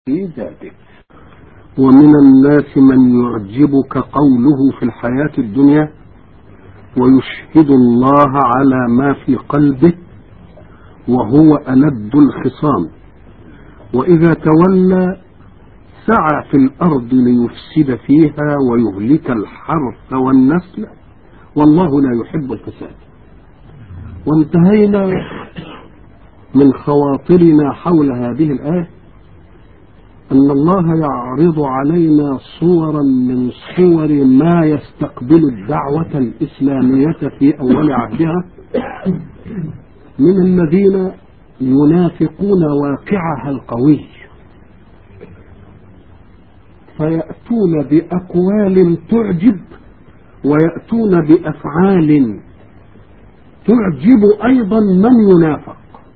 في ذاتك ومن الناس من يعجبك قوله في الحياة الدنيا ويشهد الله على ما في قلبه وهو ألد الخصام وإذا تولى سعى في الأرض ليفسد فيها ويهلك الحرث والنسل والله لا يحب الفساد وانتهينا من خواطرنا حول هذه الآية أن الله يعرض علينا صورا من صور ما يستقبل الدعوة الإسلامية في أول عهدها من الذين ينافقون واقعها القوي فيأتون بأقوال تعجب ويأتون بأفعال تعجب أيضا من ينافق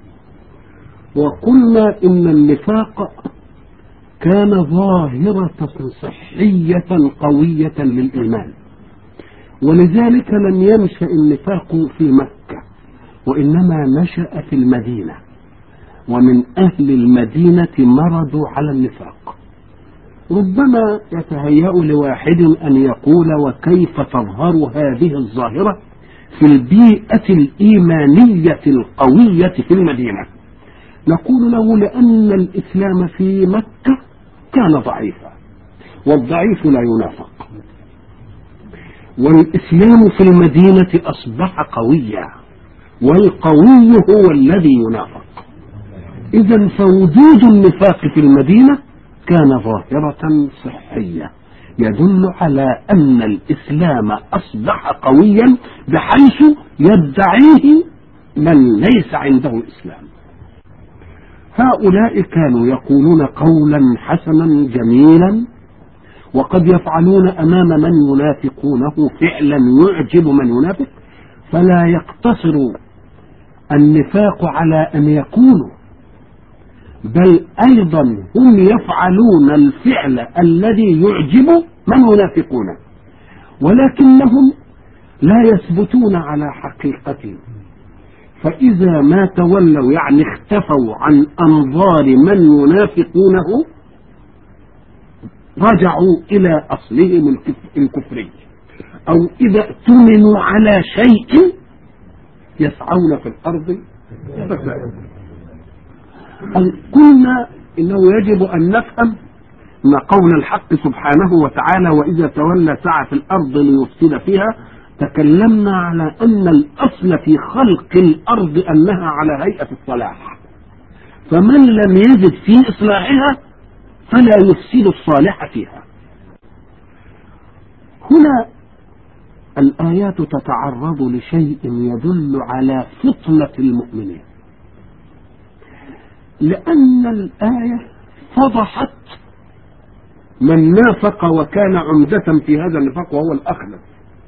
وقلنا إن النفاق كان ظاهرة صحية قوية للإيمان ولذلك لم ينشأ النفاق في مكة وإنما نشأ في المدينة ومن أهل المدينة مرضوا على النفاق ربما يتهيأ لواحد أن يقول وكيف تظهر هذه الظاهرة في البيئة الإيمانية القوية في المدينة نقول له لأن الإسلام في مكة كان ضعيفا والضعيف لا ينافق والإسلام في المدينة أصبح قويا والقوي هو الذي ينافق إذا فوجود النفاق في المدينة كان ظاهرة صحية يدل على أن الإسلام أصبح قويا بحيث يدعيه من ليس عنده إسلام هؤلاء كانوا يقولون قولا حسنا جميلا وقد يفعلون امام من ينافقونه فعلا يعجب من ينافق فلا يقتصر النفاق على ان يكونوا بل ايضا هم يفعلون الفعل الذي يعجب من ينافقونه ولكنهم لا يثبتون على حقيقتهم فإذا ما تولوا يعني اختفوا عن أنظار من ينافقونه رجعوا إلى أصلهم الكفري أو إذا اؤتمنوا على شيء يسعون في الأرض قلنا إنه يجب أن نفهم أن قول الحق سبحانه وتعالى وإذا تولى سعى في الأرض ليفسد فيها تكلمنا على أن الأصل في خلق الأرض أنها على هيئة الصلاح فمن لم يجد في إصلاحها فلا يفسد الصالح فيها هنا الآيات تتعرض لشيء يدل على فطنة المؤمنين لأن الآية فضحت من نافق وكان عمدة في هذا النفاق وهو الأخنس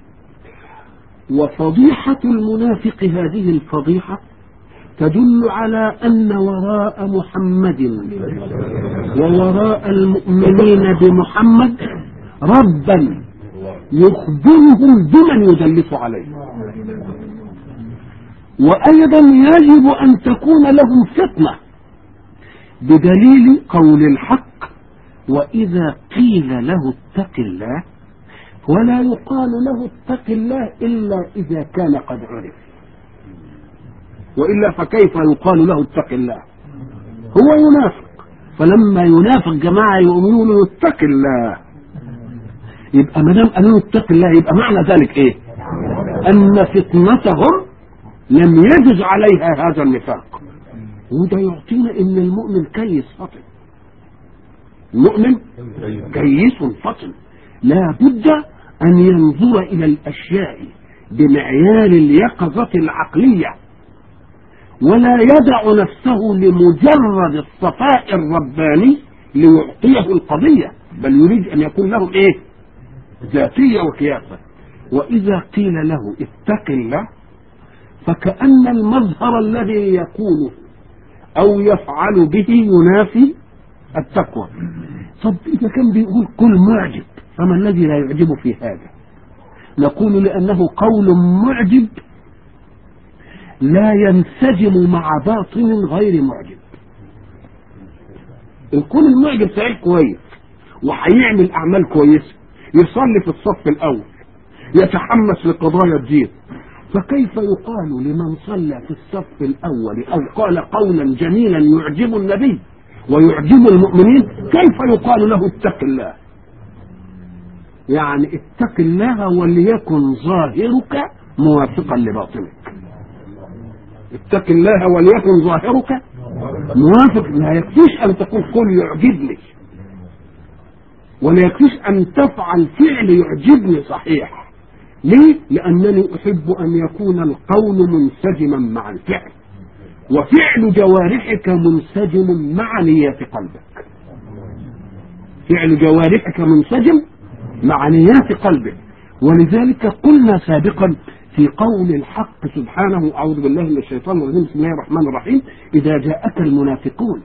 وفضيحة المنافق هذه الفضيحة تدل على أن وراء محمد ووراء المؤمنين بمحمد ربا يخبرهم بمن يدلس عليه وأيضا يجب أن تكون لهم فتنة بدليل قول الحق وإذا قيل له اتق الله ولا يقال له اتق الله إلا إذا كان قد عرف وإلا فكيف يقال له اتق الله هو ينافق فلما ينافق جماعة يؤمنون اتق الله يبقى ما دام قالوا اتق الله يبقى معنى ذلك ايه؟ أن فتنتهم لم يجز عليها هذا النفاق وده يعطينا ان المؤمن كيس فطن المؤمن كيس فطن لا بد أن ينظر إلى الأشياء بمعيار اليقظة العقلية ولا يدع نفسه لمجرد الصفاء الرباني ليعطيه القضية بل يريد أن يكون له إيه ذاتية وقياسة وإذا قيل له اتق الله فكأن المظهر الذي يقوله أو يفعل به ينافي التقوى طب إذا كان بيقول كل معجب فما الذي لا يعجب في هذا نقول لأنه قول معجب لا ينسجم مع باطن غير معجب الكون المعجب سعيد كويس وهيعمل اعمال كويسه يصلي في الصف الاول يتحمس لقضايا الدين فكيف يقال لمن صلى في الصف الاول او قال قولا جميلا يعجب النبي ويعجب المؤمنين كيف يقال له اتق الله يعني اتق الله وليكن ظاهرك موافقا لباطنك اتق الله وليكن ظاهرك موافق لا يكفيش ان تقول قل يعجبني ولا يكفيش ان تفعل فعل يعجبني صحيح ليه لانني احب ان يكون القول منسجما مع الفعل وفعل جوارحك منسجم مع نية قلبك فعل جوارحك منسجم مع نيات قلبك ولذلك قلنا سابقا في قول الحق سبحانه أعوذ بالله من الشيطان الرجيم بسم الله الرحمن الرحيم إذا جاءك المنافقون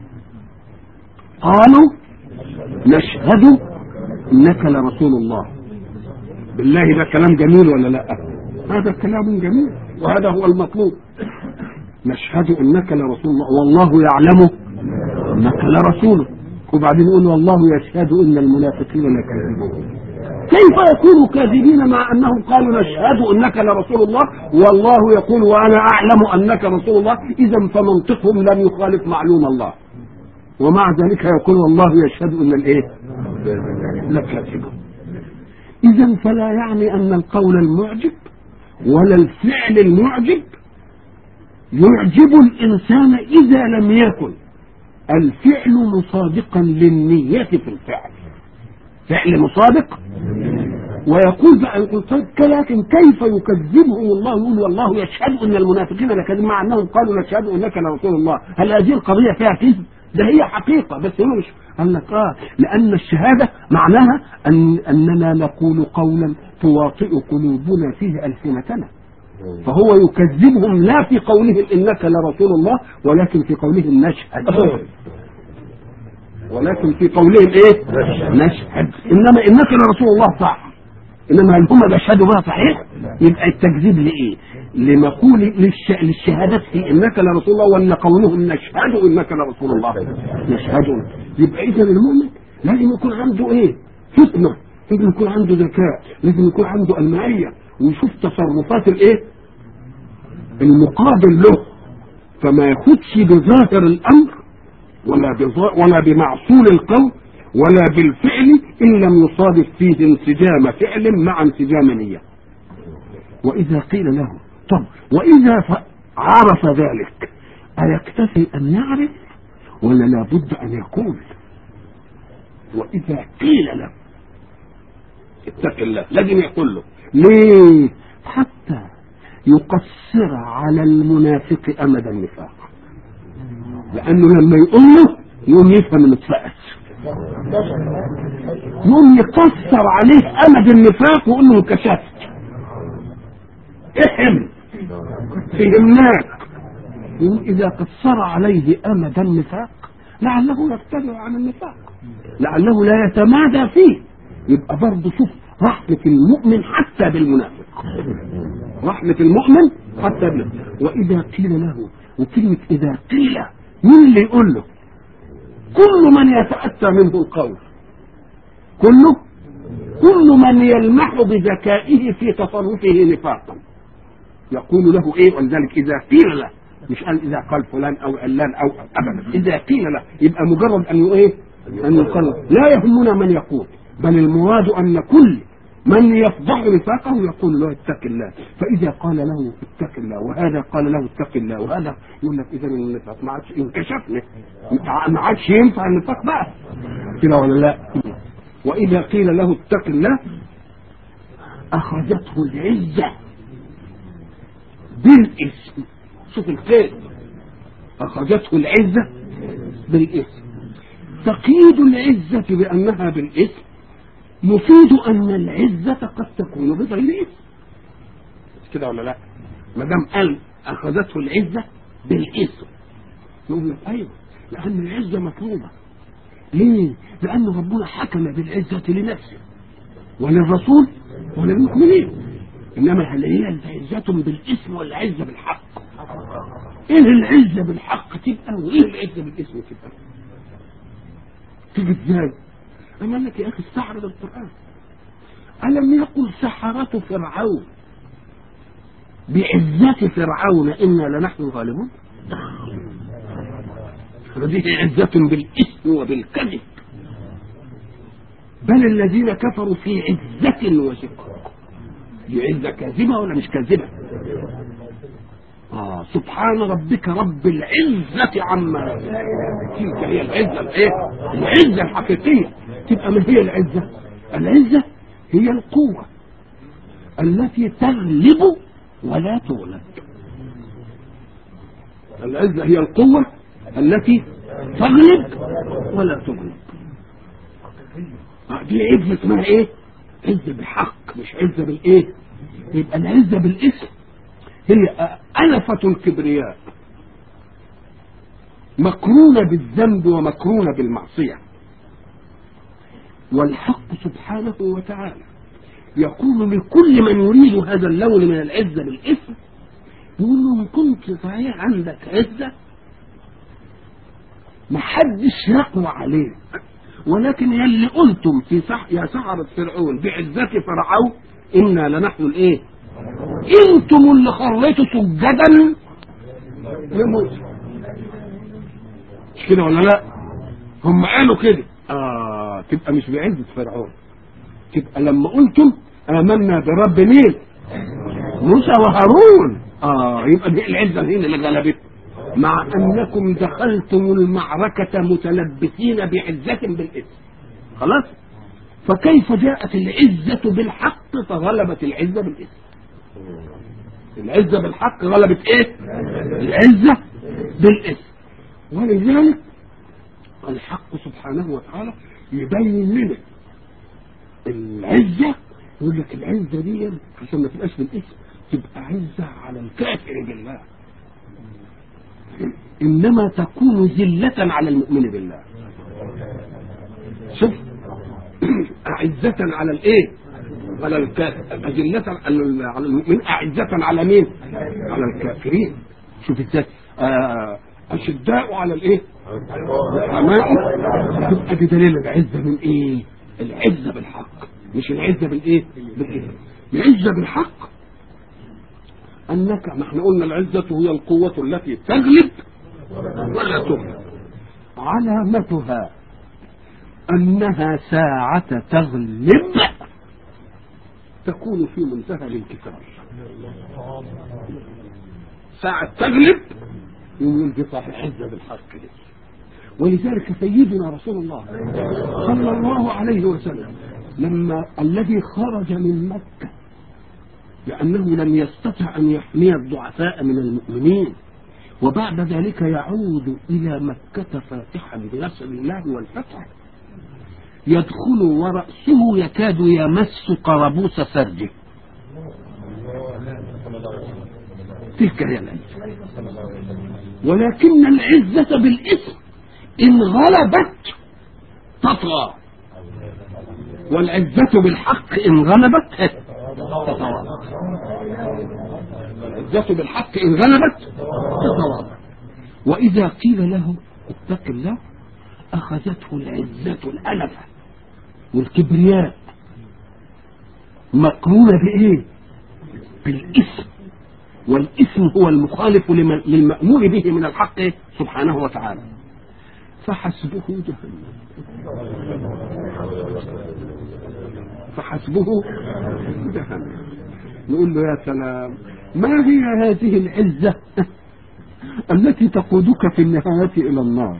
قالوا نشهد إنك لرسول الله بالله ده كلام جميل ولا لا هذا كلام جميل وهذا هو المطلوب نشهد انك لرسول الله والله يعلم انك لرسوله وبعدين يقول والله يشهد ان المنافقين لكاذبون كيف يكونوا كاذبين مع انهم قالوا نشهد انك لرسول الله والله يقول وانا اعلم انك رسول الله اذا فمنطقهم لم يخالف معلوم الله ومع ذلك يقول والله يشهد ان الايه لكاذبون اذا فلا يعني ان القول المعجب ولا الفعل المعجب يعجب الانسان اذا لم يكن الفعل مصادقا للنية في الفعل فعل مصادق ويقول بقى يقول طيب لكن كيف يكذبهم الله يقول والله يشهد ان المنافقين لكذب مع انهم قالوا نشهد انك لرسول الله هل هذه القضيه فيها كذب؟ ده هي حقيقه بس هو مش قال لك اه لان الشهاده معناها ان اننا نقول قولا تواطئ قلوبنا فيه السنتنا فهو يكذبهم لا في قولهم انك لرسول الله ولكن في قولهم نشهد ولكن في قولهم ايه نشهد انما انك لرسول الله صح انما هل هم بيشهدوا بها صحيح يبقى التكذيب لايه لمقول للش... للشهادة في انك لرسول الله ولا قولهم نشهد انك لرسول الله نشهد يبقى اذا المؤمن لازم يكون عنده ايه فطنه لازم يكون عنده ذكاء لازم يكون عنده المعيه ويشوف تصرفات الايه المقابل له فما ياخدش بظاهر الامر ولا ولا بمعصول القول ولا بالفعل ان لم يصادف فيه انسجام فعل مع انسجام نيه واذا قيل له طب واذا عرف ذلك ايكتفي ان يعرف ولا لابد ان يقول واذا قيل له اتق الله لازم يقول له ليه حتى يقصر على المنافق امد النفاق لانه لما يقول له يقوم يفهم انه اتفقس يقوم يقصر عليه امد النفاق ويقول له انكشفت افهم فهمناك يقول اذا قصر عليه امد النفاق لعله يرتدع عن النفاق لعله لا يتمادى فيه يبقى برضه شوف رحمة المؤمن حتى بالمنافق رحمة المؤمن حتى بالمنافق وإذا قيل له وكلمة إذا قيل مين اللي يقول له كل من يتأتى منه القول كله كل من يلمح بذكائه في تصرفه نفاقا يقول له ايه ولذلك اذا قيل له مش قال اذا قال فلان او علان او ابدا اذا قيل له يبقى مجرد ان ايه ان يقال لا يهمنا من يقول بل المراد ان كل من يفضح نفاقه يقول له اتق الله فاذا قال له اتق الله وهذا قال له اتق الله وهذا يقول لك اذا النفاق ما عادش انكشفنا ما عادش ينفع النفاق بقى كده ولا لا واذا قيل له اتق الله اخرجته العزه بالاسم شوف الخير اخرجته العزه بالاسم تقييد العزه بانها بالاسم يفيد ان العزه قد تكون بغير اسم كده ولا لا ما دام قال اخذته العزه بالاسم يقول لك ايوه لان العزه مطلوبه ليه؟ لأن ربنا حكم بالعزة لنفسه وللرسول وللمؤمنين إنما هل هي عزة بالاسم ولا عزة بالحق؟ إيه العزة بالحق تبقى وإيه العزة بالاسم تبقى؟ تيجي ازاي؟ أما لك يا أخي استعرض القرآن ألم يقل سحرة فرعون بعزة فرعون إنا لنحن الغالبون هذه عزة بالإثم وبالكذب بل الذين كفروا في عزة وشقاق دي عزة كاذبة ولا مش كاذبة آه سبحان ربك رب العزة عما تلك هي العزة الايه العزة الحقيقية تبقى ما هي العزة العزة هي القوة التي تغلب ولا تغلب العزة هي القوة التي تغلب ولا تغلب آه، دي عزة اسمها ايه عزة بالحق مش عزة بالايه يبقى العزة بالاسم هي ألفة الكبرياء مقرونة بالذنب ومقرونة بالمعصية والحق سبحانه وتعالى يقول لكل من يريد هذا اللون من العزة بالاسم يقول له إن كنت صحيح عندك عزة محدش يقوى عليك ولكن يلي قلتم في صح يا سحرة فرعون بعزة فرعون إنا لنحن الإيه؟ انتم اللي خريتوا سجدا لموسى مش كده ولا لا هم قالوا كده اه تبقى مش بعزة فرعون تبقى لما قلتم آمنا برب مين موسى وهارون اه يبقى دي العزة هنا اللي غلبت مع انكم دخلتم المعركة متلبسين بعزة بالاسم خلاص فكيف جاءت العزة بالحق فغلبت العزة بالاسم العزة بالحق غلبت ايه العزة بالاسم ولذلك الحق سبحانه وتعالى يبين لنا العزة يقول لك العزة دي عشان ما تبقاش بالاسم تبقى عزة على الكافر بالله انما تكون ذلة على المؤمن بالله شوف أعزة على الايه على الكافر أذلة على المؤمن أعزة على مين على الكافرين شوف ازاي آه، أشداء على الايه الحماء تبقى دي دليل العزة من ايه العزة بالحق مش العزة بالايه بالايه العزة بالحق انك ما احنا قلنا العزة هي القوة التي تغلب ولا تغلب علامتها انها ساعة تغلب تكون في منتهى الانكسار ساعة تغلب يقول دي صاحب عزة بالحق دي ولذلك سيدنا رسول الله صلى الله عليه وسلم لما الذي خرج من مكة لأنه لم يستطع أن يحمي الضعفاء من المؤمنين وبعد ذلك يعود إلى مكة فاتحا بنصر الله والفتح يدخل ورأسه يكاد يمس قربوس سرجه تلك هي العزة ولكن العزة بالاسم إن غلبت تطغى والعزة بالحق إن غلبت تتواضع العزة بالحق إن غلبت تتواضع وإذا قيل له اتق الله أخذته العزة الألفة والكبرياء مقرونة بإيه؟ بالاسم والاسم هو المخالف لم- للمأمور به من الحق سبحانه وتعالى فحسبه جهنم فحسبه جهنم نقول له يا سلام ما هي هذه العزة التي تقودك في النهاية إلى النار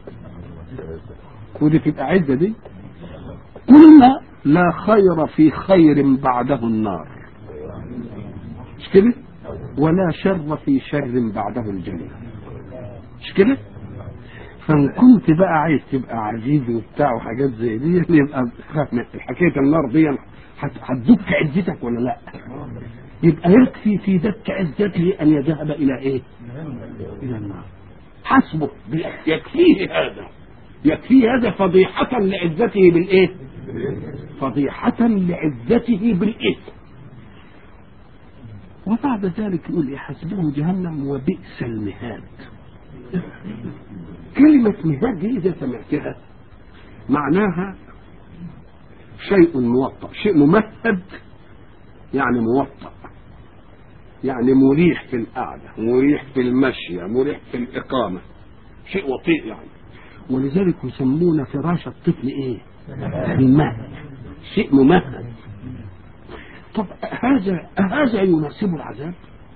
ودي تبقى عزة دي قلنا لا خير في خير بعده النار مش كده ولا شر في شر بعده الجنة مش كده فان كنت بقى عايز تبقى عزيز وبتاع وحاجات زي دي يبقى حكايه النار دي هت- هتدك عزتك ولا لا يبقى يكفي في دك عزته ان يذهب الى ايه الى النار حسبه يكفيه هذا يكفيه هذا فضيحة لعزته بالايه فضيحة لعزته بالاثم وبعد ذلك يقول يحسبه جهنم وبئس المهاد كلمة مهاد دي إذا سمعتها معناها شيء موطأ شيء ممهد يعني موطأ يعني مريح في القعدة مريح في المشي مريح في الإقامة شيء وطيء يعني ولذلك يسمون فراش الطفل ايه المهد شيء ممهد طب هذا هذا يناسب العذاب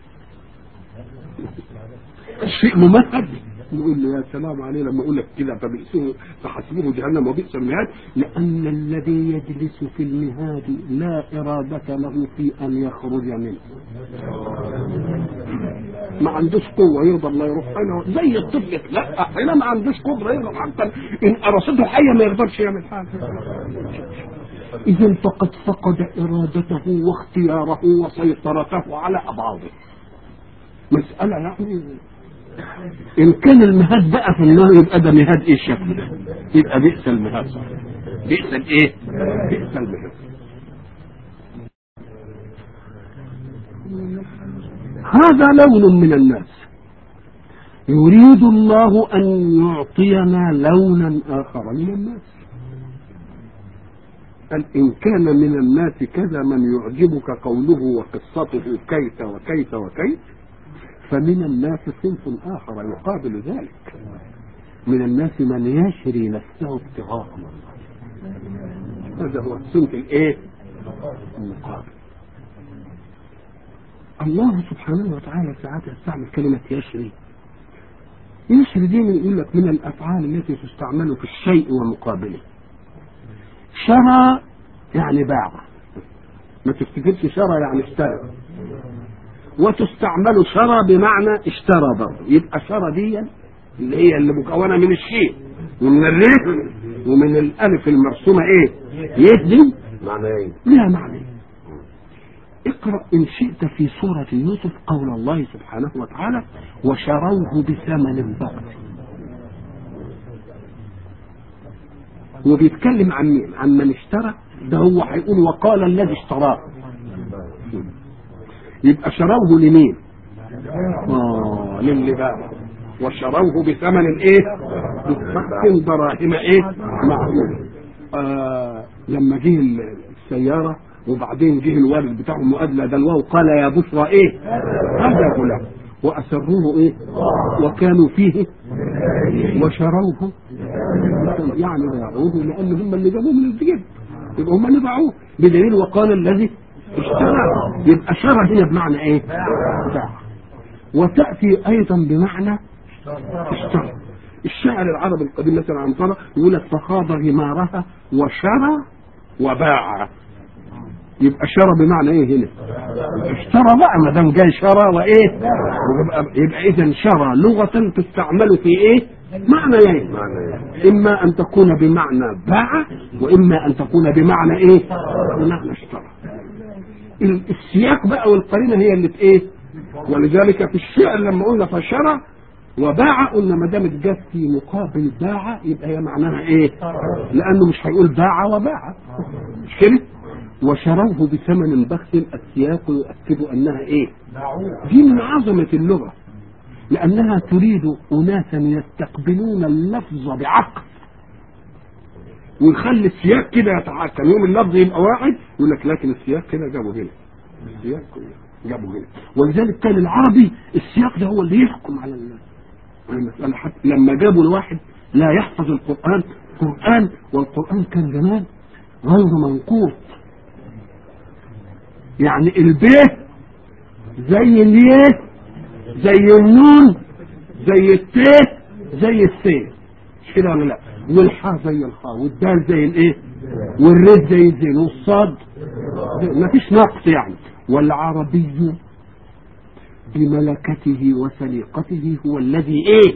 شيء ممهد نقول له يا سلام عليه لما اقول لك كده فبئسه فحسبه جهنم وبئس المهاد لان الذي يجلس في المهاد لا اراده له في ان يخرج منه ما عندوش قوه يرضى الله يروح هنا زي الطفل لا هنا ما عندوش قدره يرضى حتى ان ارصته حيه ما يقدرش يعمل حاجه اذا فقد فقد ارادته واختياره وسيطرته على ابعاضه مساله يعني ان كان المهاد بقى في النار يبقى ده مهاد ايه شكله يبقى بئس المهاد صح بئس الايه بئس المهاد هذا لون من الناس يريد الله ان يعطينا لونا اخر من الناس قال إن كان من الناس كذا من يعجبك قوله وقصته كيف وكيف وكيف فمن الناس صنف آخر يقابل ذلك من الناس من يشري نفسه ابتغاء الله هذا هو الصنف الايه المقابل الله سبحانه وتعالى ساعات يستعمل كلمة يشري يشري دي من يقول لك من الأفعال التي تستعمل في الشيء ومقابله شرى يعني باع ما تفتكرش شرى يعني اشترى وتستعمل شرى بمعنى اشترى برضه يبقى شرى دي اللي هي اللي مكونه من الشيء ومن الريح ومن الالف المرسومه ايه يدي معنى ايه لها معنى اقرا ان شئت في سوره يوسف قول الله سبحانه وتعالى وشروه بثمن بخس وبيتكلم عن مين عن من اشترى ده هو هيقول وقال الذي اشتراه يبقى شروه لمين اه للي باع وشروه بثمن ايه بثمن دراهم ايه معقول آه لما جه السيارة وبعدين جه الوالد بتاعهم وأدلى دلوه قال يا بشرى ايه هذا غلام وأسروه ايه وكانوا فيه وشروه يعني يعودوا لأن هم اللي جابوه من الجيب يبقى هم اللي باعوه بدليل وقال الذي اشترى يبقى شرى هنا بمعنى ايه باع وتأتي أيضا بمعنى اشترى الشاعر العربي القديم مثلا عن طرى يقول لك فخاض غمارها وشرى وباع يبقى شرى بمعنى ايه هنا اشترى بقى ما دام جاي شرى وايه يبقى, يبقى اذا شرى لغه تستعمل في ايه معنى ايه معنى ايه اما ان تكون بمعنى باع واما ان تكون بمعنى ايه بمعنى اشترى ال- السياق بقى والقرينه هي اللي في ايه ولذلك في الشعر لما قلنا فشرى وباع قلنا ما دام جت في مقابل باع يبقى هي معناها ايه؟ لانه مش هيقول باع وباع مش كده؟ وشروه بثمن بخس السياق يؤكد انها ايه؟ دي من عظمه اللغه لانها تريد اناسا يستقبلون اللفظ بعقل ويخلي السياق كده يتعاكم يوم اللفظ يبقى واحد يقول لك لكن السياق كده جابه هنا السياق جابه هنا ولذلك كان العربي السياق ده هو اللي يحكم على ال- على المسألة حتى لما جابوا لواحد لا يحفظ القرآن قرآن والقرآن كان زمان غير منقوط يعني البيه زي اليه زي النون زي التيه زي السين مش كده ولا لا والحاء زي الخاء والدال زي الايه والرد زي الزين والصاد ما فيش نقص يعني والعربي بملكته وسليقته هو الذي ايه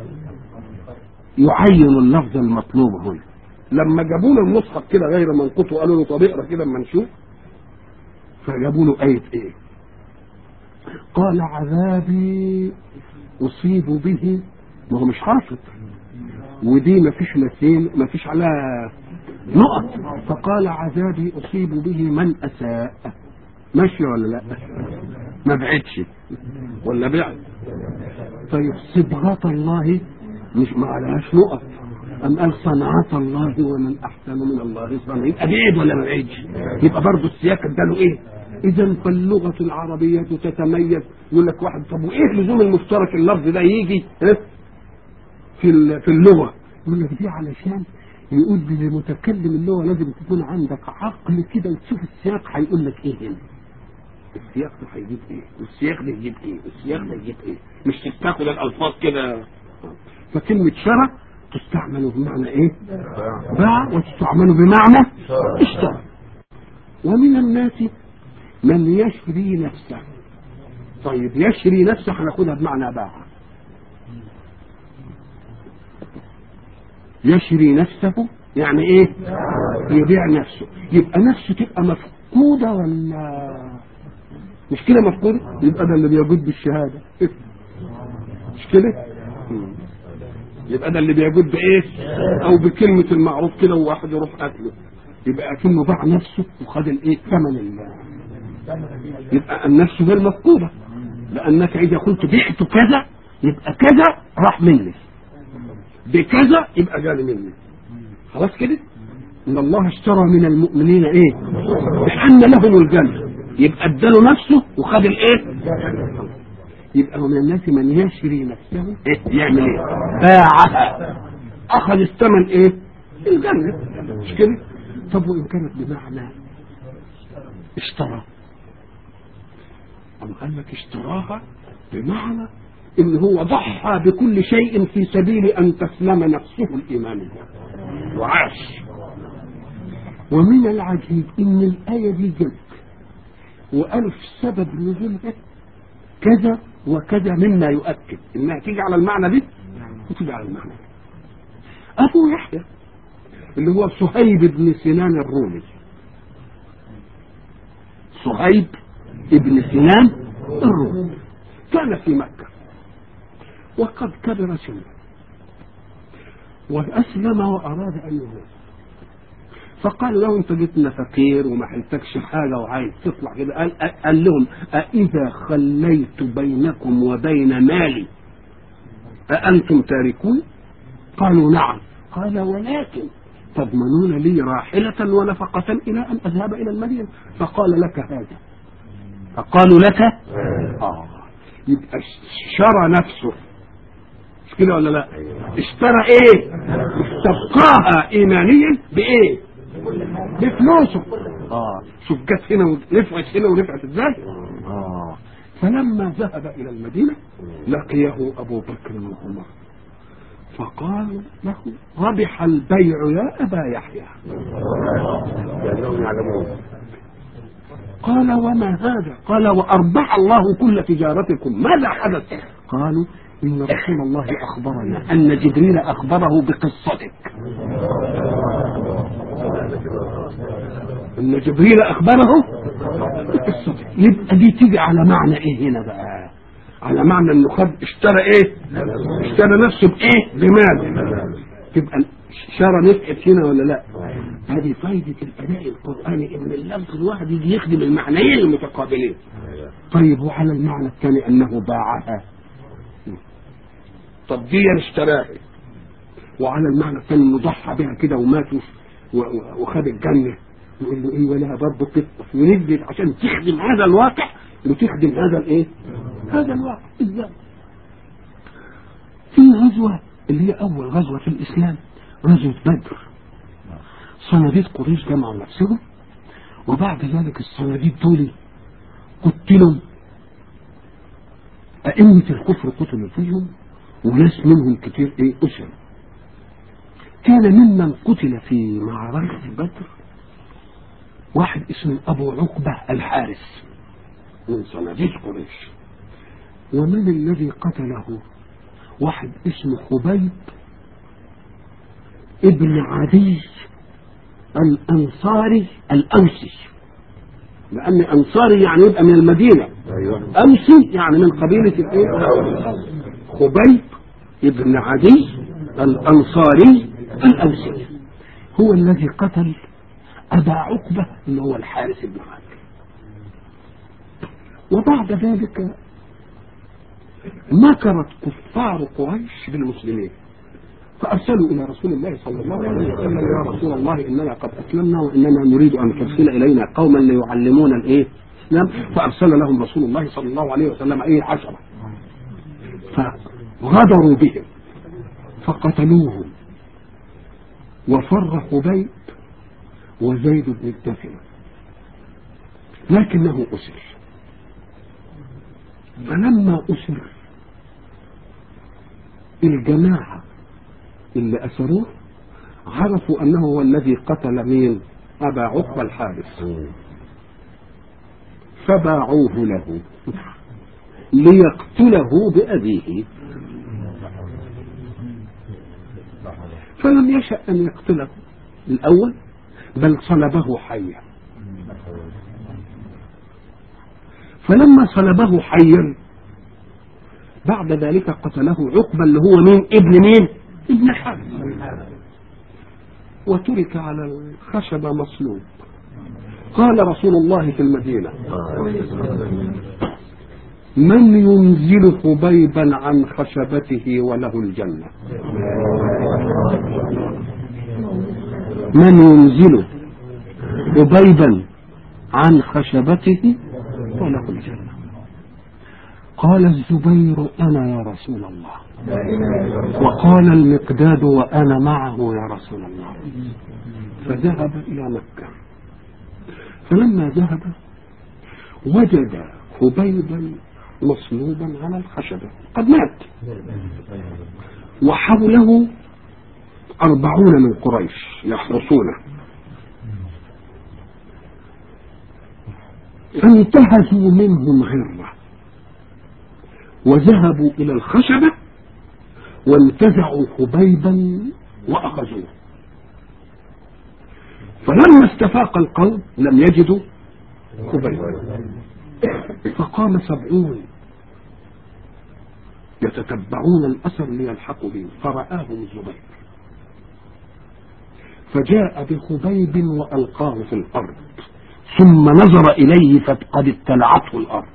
يعين اللفظ المطلوب هنا لما جابوا له المصحف كده غير منقوط وقالوا له طب اقرا كده اما نشوف فجابوا له ايه ايه قال عذابي اصيب به ما هو مش حاصل ودي ما فيش مثيل ما فيش عليها نقط فقال عذابي اصيب به من اساء ماشي ولا لا ما بعدش ولا بعد طيب صبغة الله مش ما عليهاش نقط أم قال صنعة الله ومن أحسن من الله صنعا يبقى بعيد ولا ما بعيدش يبقى برضه السياق اداله إيه إذا فاللغة العربية تتميز يقول لك واحد طب وإيه لزوم المشترك اللفظ ده يجي إيه؟ في ال- في اللغة يقول لك دي علشان يقول لمتكلم اللغة لازم تكون عندك عقل كده وتشوف السياق هيقول لك إيه هنا السياق ده هيجيب ايه والسياق ده يجيب ايه والسياق ده يجيب ايه مش تستاخد الالفاظ كده فكلمة شرع تستعمل بمعنى ايه باع وتستعمل بمعنى اشترى ومن الناس من يشري نفسه طيب يشري نفسه هناخدها بمعنى باع يشري نفسه يعني ايه يبيع نفسه يبقى نفسه تبقى مفقودة ولا مش كده مفقودة يبقى ده اللي بيجود بالشهادة مش كده مم. يبقى ده اللي بيجود بايه او بكلمة المعروف كده وواحد يروح قتله يبقى اكنه باع نفسه وخد الايه ثمن ال- يبقى النفس غير مفقودة لانك اذا قلت بعت كذا يبقى كذا راح مني بكذا يبقى جالي مني خلاص كده ان الله اشترى من المؤمنين ايه بان لهم الجنه يبقى اداله نفسه وخد الايه يبقى ومن الناس من يشري نفسه إيه؟ يعمل ايه باعها اخذ الثمن ايه الجنه مش كده طب وان كانت بمعنى اشترى أم قال لك اشتراها بمعنى ان هو ضحى بكل شيء في سبيل ان تسلم نفسه الايمان وعاش ومن العجيب ان الايه دي جت والف سبب نزولها كذا وكذا مما يؤكد انها تيجي على المعنى دي وتيجي على المعنى دي ابو يحيى اللي هو صهيب بن سنان الرومي صهيب ابن سنان الرومي كان في مكة وقد كبر سنه وأسلم وأراد أن يهاجر فقال له أنت جيتنا فقير وما حلتكش حاجة وعايز تطلع كده قال, قال لهم أإذا خليت بينكم وبين مالي أأنتم تاركون قالوا نعم قال ولكن تضمنون لي راحلة ونفقة إلى أن أذهب إلى المدينة فقال لك هذا فقالوا لك آه يبقى اشترى نفسه مش كده ولا لا اشترى ايه استبقاها ايمانيا بايه بفلوسه اه شوف جت هنا ونفعت هنا ونفعت ازاي اه فلما ذهب الى المدينه لقيه ابو بكر وعمر فقال له ربح البيع يا ابا يحيى لأنهم يعلمون قال وما هذا قال وأربح الله كل تجارتكم ماذا حدث قالوا إن رسول الله أخبرنا أن جبريل أخبره بقصتك أن جبريل أخبره بقصتك يبقى دي تيجي على معنى إيه هنا بقى على معنى انه خد اشترى ايه اشترى نفسه بايه بمال تبقى شرى نفعت هنا ولا لا هذه فايدة الأداء القرآني إن اللفظ الواحد يجي يخدم المعنيين المتقابلين طيب وعلى المعنى الثاني أنه باعها طب دي اشتراها وعلى المعنى الثاني انه ضحى بها كده ومات و- و- وخد الجنة يقول له ايه ولها برضه قصة ونزلت عشان تخدم هذا الواقع وتخدم هذا الايه؟ هذا الواقع ازاي؟ في غزوة اللي هي أول غزوة في الإسلام غزوة بدر صناديد قريش جمعوا نفسهم وبعد ذلك الصناديد دول قتلوا أئمة الكفر قتلوا فيهم وناس منهم كتير إيه أسر كان ممن قتل في معركة بدر واحد اسمه أبو عقبة الحارس من صناديد قريش ومن الذي قتله واحد اسمه خبيب ابن عدي الأنصاري الأوسي لأن أنصاري يعني يبقى من المدينة ايوه أوسي يعني من قبيلة الإيه؟ خبيب ابن عدي الأنصاري الأوسي هو الذي قتل أبا عقبة اللي هو الحارس بن عدي وبعد ذلك مكرت كفار قريش بالمسلمين فارسلوا الى رسول الله صلى الله عليه وسلم يا رسول الله اننا قد اسلمنا واننا نريد ان ترسل الينا قوما ليعلمونا الايه؟ الاسلام فارسل لهم رسول الله صلى الله عليه وسلم ايه عشره فغدروا بهم فقتلوهم وفر خبيب وزيد بن الدفن لكنه أسر فلما أسر الجماعة اللي أسروه عرفوا أنه هو الذي قتل مين أبا عقبة الحارث فباعوه له ليقتله بأبيه فلم يشأ أن يقتله الأول بل صلبه حيا فلما صلبه حيا بعد ذلك قتله عقبة اللي هو مين ابن مين ابن حارث وترك على الخشبة مصلوب قال رسول الله في المدينة من ينزل خبيبا عن خشبته وله الجنة من ينزل خبيبا عن خشبته وله الجنة قال الزبير أنا يا رسول الله وقال المقداد وأنا معه يا رسول الله فذهب إلى مكة فلما ذهب وجد خبيبا مصلوبا على الخشبة قد مات وحوله أربعون من قريش يحرسونه فانتهزوا منهم غرة وذهبوا إلى الخشبة وانتزعوا خبيبا وأخذوه فلما استفاق القوم لم يجدوا خبيبا فقام سبعون يتتبعون الأثر ليلحقوا به فرآهم الزبير فجاء بخبيب وألقاه في الأرض ثم نظر إليه فقد ابتلعته الأرض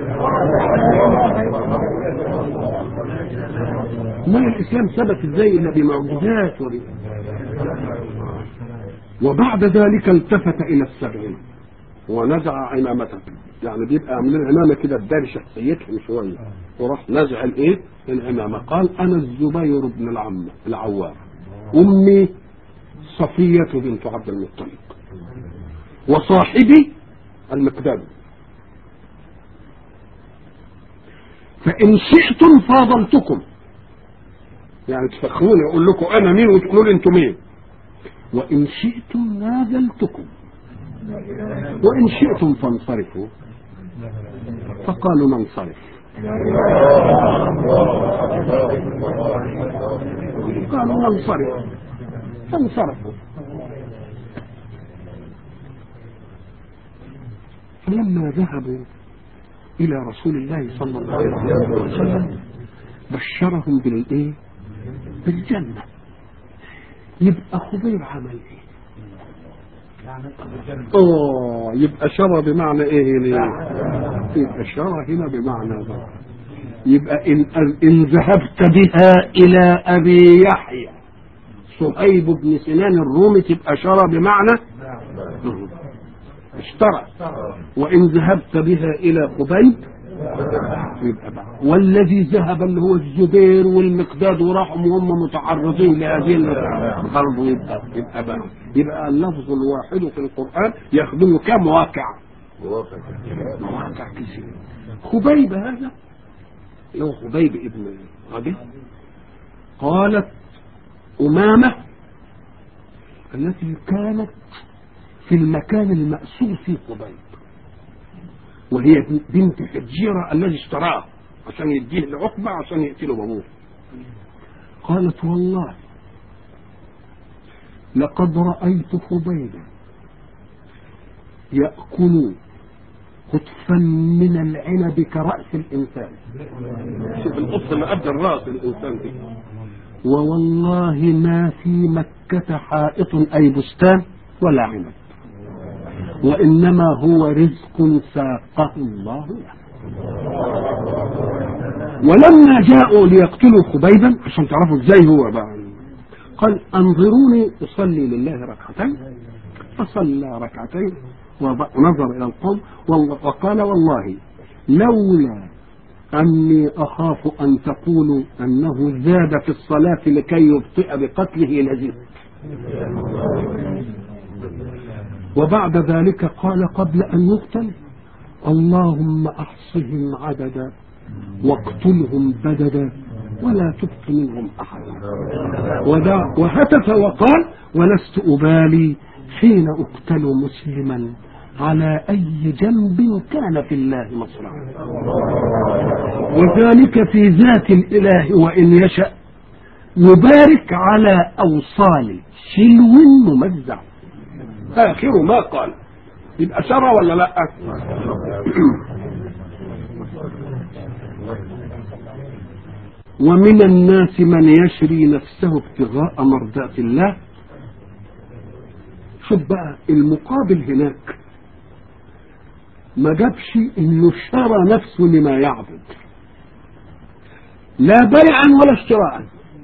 ما الإسلام ثبت ازاي إلا بمعجزات وب... وبعد ذلك التفت إلى السبعين ونزع عمامته يعني بيبقى عاملين عمامه كده تداري شخصيتهم شويه وراح نزع الايه؟ العمامه قال انا الزبير بن العم العوام امي صفيه بنت عبد المطلب وصاحبي المقداد فإن شئتم فاضلتكم يعني تفخروني أقول لكم أنا مين وتقولوا لي أنتم مين وإن شئتم نازلتكم وإن شئتم فانصرفوا فقالوا ننصرف قالوا ننصرف فانصرفوا فلما ذهبوا إلى رسول الله صلى الله عليه وسلم بشرهم بالإيه؟ بالجنة يبقى خبير عمل إيه؟ اه يبقى شرى بمعنى ايه هنا يبقى شرى هنا بمعنى ده يبقى ان ان ذهبت بها الى ابي يحيى صهيب بن سنان الرومي تبقى شرى بمعنى اشترى وان ذهبت بها الى قبيب يبقى بقى. والذي ذهب اللي هو الزبير والمقداد وراحوا وهم متعرضين لهذه برضه يبقى يبقى بقى يبقى اللفظ الواحد في القران يخدم كم واقع مواقع كثير خبيب هذا اللي هو خبيب ابن غدير قالت أمامة التي كانت في المكان المأسور في قبيب وهي بنت حجيرة الذي اشتراه عشان يديه لعقبة عشان يقتله بابوه قالت والله لقد رأيت خبيبا يأكل خطفا من العنب كرأس الإنسان شوف القطف اللي قد الرأس الإنسان دي ووالله ما في مكة حائط أي بستان ولا عنب وإنما هو رزق ساقه الله له ولما جاءوا ليقتلوا خبيبا عشان تعرفوا ازاي هو بقى قال انظروني اصلي لله ركعتين فصلى ركعتين وض- ونظر الى القوم والله- وقال والله لولا اني اخاف ان تقولوا انه زاد في الصلاه لكي يبطئ بقتله لزدت وبعد ذلك قال قبل ان يقتل اللهم احصهم عددا واقتلهم بددا ولا تبق منهم احدا ودع- وهتف وقال ولست ابالي حين اقتل مسلما على اي جنب كان في الله مصرعا وذلك في ذات الاله وان يشا يبارك على اوصال شلو ممزع اخر ما قال يبقى شرع ولا لا ومن الناس من يشري نفسه ابتغاء مرضات الله شوف بقى المقابل هناك ما جابش انه اشترى نفسه لما يعبد لا بيعا ولا اشتراء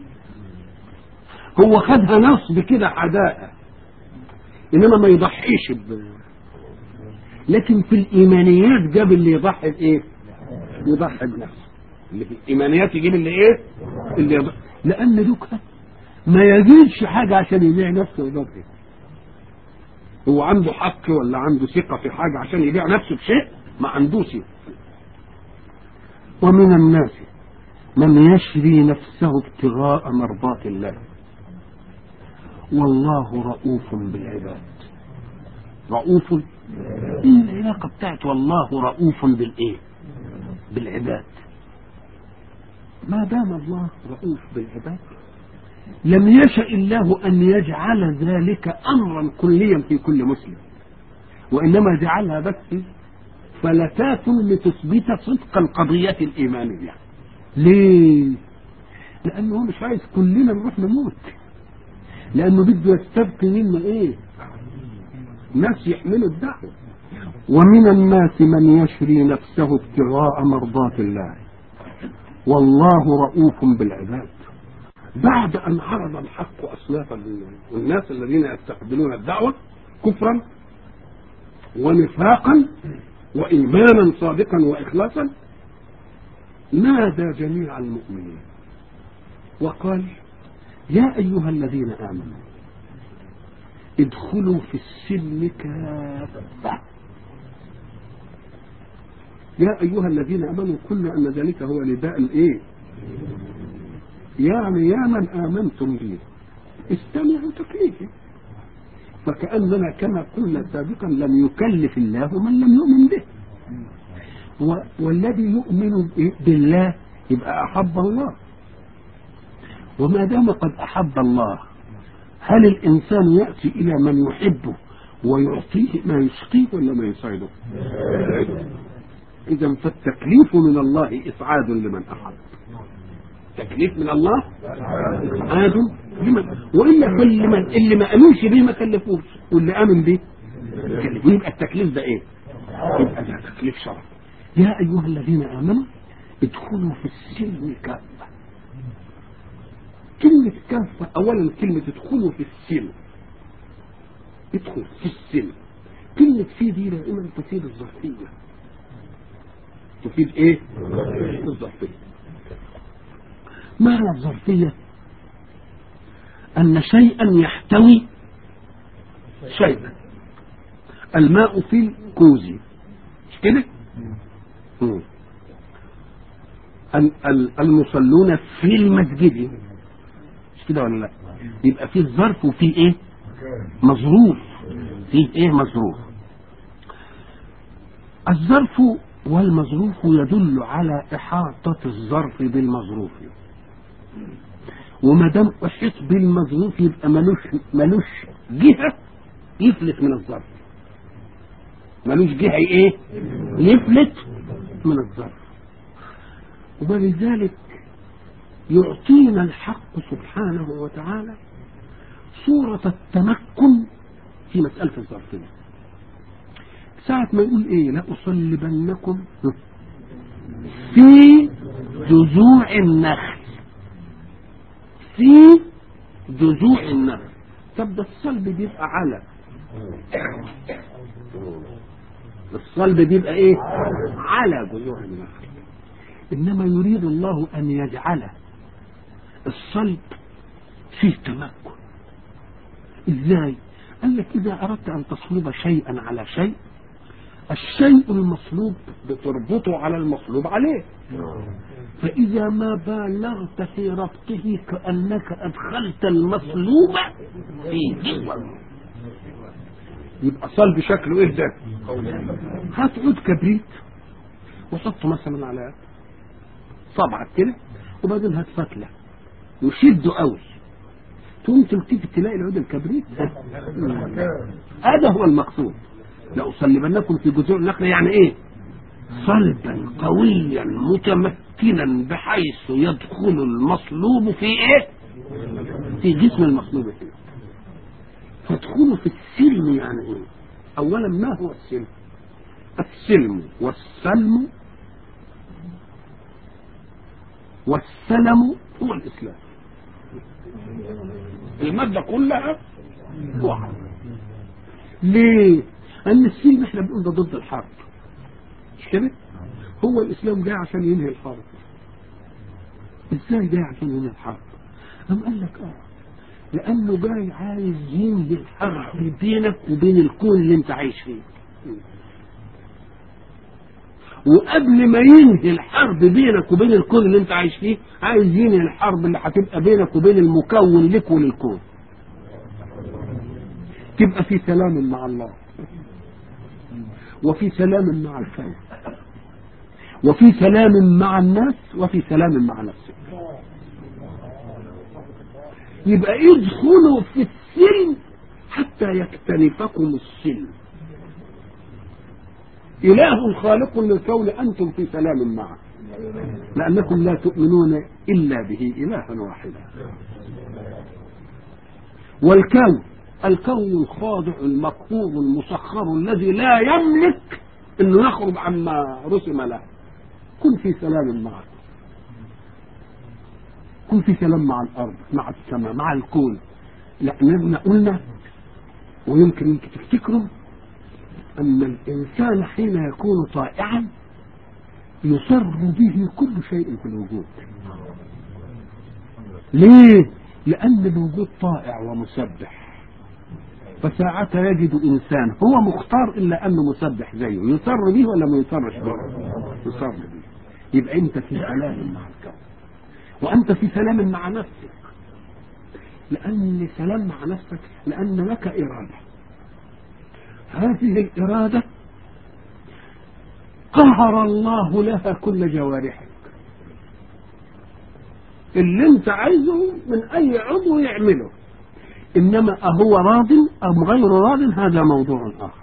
هو خدها نصب كده حداء انما ما يضحيش ب... لكن في الايمانيات جاب اللي يضحي بايه يضحي بنفسه اللي في الايمانيات يجيب اللي ايه اللي يضحي لان دوكا ما يجيبش حاجه عشان يبيع نفسه ويضحي هو عنده حق ولا عنده ثقه في حاجه عشان يبيع نفسه بشيء ما عندوش ومن الناس من يشري نفسه ابتغاء مرضات الله والله رؤوف بالعباد رؤوف ايه العلاقة بتاعت والله رؤوف بالايه بالعباد ما دام الله رؤوف بالعباد لم يشأ الله أن يجعل ذلك أمرا كليا في كل مسلم وإنما جعلها بس فلتات لتثبت صدق القضية الإيمانية ليه؟ لأنه هو مش عايز كلنا نروح نموت لأنه بده يستبقي منا إيه؟ ناس يحملوا الدعوة ومن الناس من يشري نفسه ابتغاء مرضات الله والله رؤوف بالعباد بعد أن عرض الحق أصناف الناس الذين يستقبلون الدعوة كفرا ونفاقا وإيمانا صادقا وإخلاصا نادى جميع المؤمنين وقال يا أيها الذين آمنوا ادخلوا في السلم كافة يا أيها الذين آمنوا كل أن ذلك هو نداء الإيه يعني يا من آمنتم بي استمعوا تكليفي فكأننا كما قلنا سابقا لم يكلف الله من لم يؤمن به و- والذي يؤمن بالله يبقى أحب الله وما دام قد أحب الله هل الإنسان يأتي إلى من يحبه ويعطيه ما يسقيه ولا ما يسعده إذا فالتكليف من الله إسعاد لمن أحب تكليف من الله إسعاد لمن وإلا كل من اللي ما آمنش به ما كلفوش واللي آمن به كلف. يبقى التكليف ده إيه؟ يبقى ده تكليف شرعي يا أيها الذين آمنوا ادخلوا في السلم كافة كلمة كافة أولا كلمة ادخلوا في السلم ادخل في السلم كلمة في دي دائما تفيد الظرفية تفيد ايه؟ الظرفية معنى الظرفية أن شيئا يحتوي شيئا الماء في الكوز مش كده؟ مم. ال- ال- المصلون في المسجد مش كده ولا لا؟ يبقى فيه ظرف وفيه ايه؟ مظروف فيه ايه مظروف الظرف والمظروف يدل على إحاطة الظرف بالمظروف وما دام أحيط بالمظروف يبقى ملوش ملوش جهة يفلت من الظرف ملوش جهة ايه؟ يفلت من الظرف ولذلك يعطينا الحق سبحانه وتعالى صورة التمكن في مسألة الظرفية ساعة ما يقول ايه لأصلبنكم في جذوع النخل في جذوع النخل طب ده الصلب بيبقى على الصلب بيبقى ايه على جذوع النخل انما يريد الله ان يجعل الصلب فيه تمكن ازاي قال لك اذا اردت ان تصلب شيئا على شيء الشيء المصلوب بتربطه على المصلوب عليه فإذا ما بالغت في ربطه كأنك أدخلت المصلوب في جوه يبقى صلب شكله ايه ده؟ هات عود كبريت وحطه مثلا على صبعك كده وبعدين هات فتلة وشده قوي تقوم تيجي تلاقي العود الكبريت هذا هو المقصود لأصلبنكم في جذوع النخلة يعني ايه؟ صلبا قويا متمكنا بحيث يدخل المصلوب في ايه؟ في جسم المصلوب فيه فادخلوا في السلم يعني ايه؟ اولا ما هو السلم؟ السلم والسلم والسلم هو الاسلام المادة كلها واحد ليه؟ لأن السلم احنا بنقول ده ضد الحرب مش كده؟ هو الإسلام جاي عشان ينهي الحرب ازاي جاي عشان ينهي الحرب؟ قام قال لك اه لأنه جاي عايز ينهي الحرب بينك وبين الكون اللي أنت عايش فيه وقبل ما ينهي الحرب بينك وبين الكون اللي انت عايش فيه عايز ينهي الحرب اللي هتبقى بينك وبين المكون لك وللكون تبقى في سلام مع الله وفي سلام مع الكون وفي سلام مع الناس وفي سلام مع نفسك يبقى ادخلوا في السلم حتى يكتنفكم السلم إله خالق للكون أنتم في سلام معه لأنكم لا تؤمنون إلا به إلها واحدا والكون الكون الخاضع المقهور المسخر الذي لا يملك انه يخرج عما رسم له كن في سلام معه كن في سلام مع الارض مع السماء مع الكون لاننا قلنا ويمكن انك تفتكروا ان الانسان حين يكون طائعا يسر به كل شيء في الوجود ليه لان الوجود طائع ومسبح فساعة يجد إنسان هو مختار إلا أنه مسبح زيه يسر به ولا ما يسرش به يسر به يبقى أنت في سلام مع الكون وأنت في سلام مع نفسك لأن سلام مع نفسك لأن لك إرادة هذه الإرادة قهر الله لها كل جوارحك اللي انت عايزه من اي عضو يعمله انما اهو راض ام غير راض هذا موضوع اخر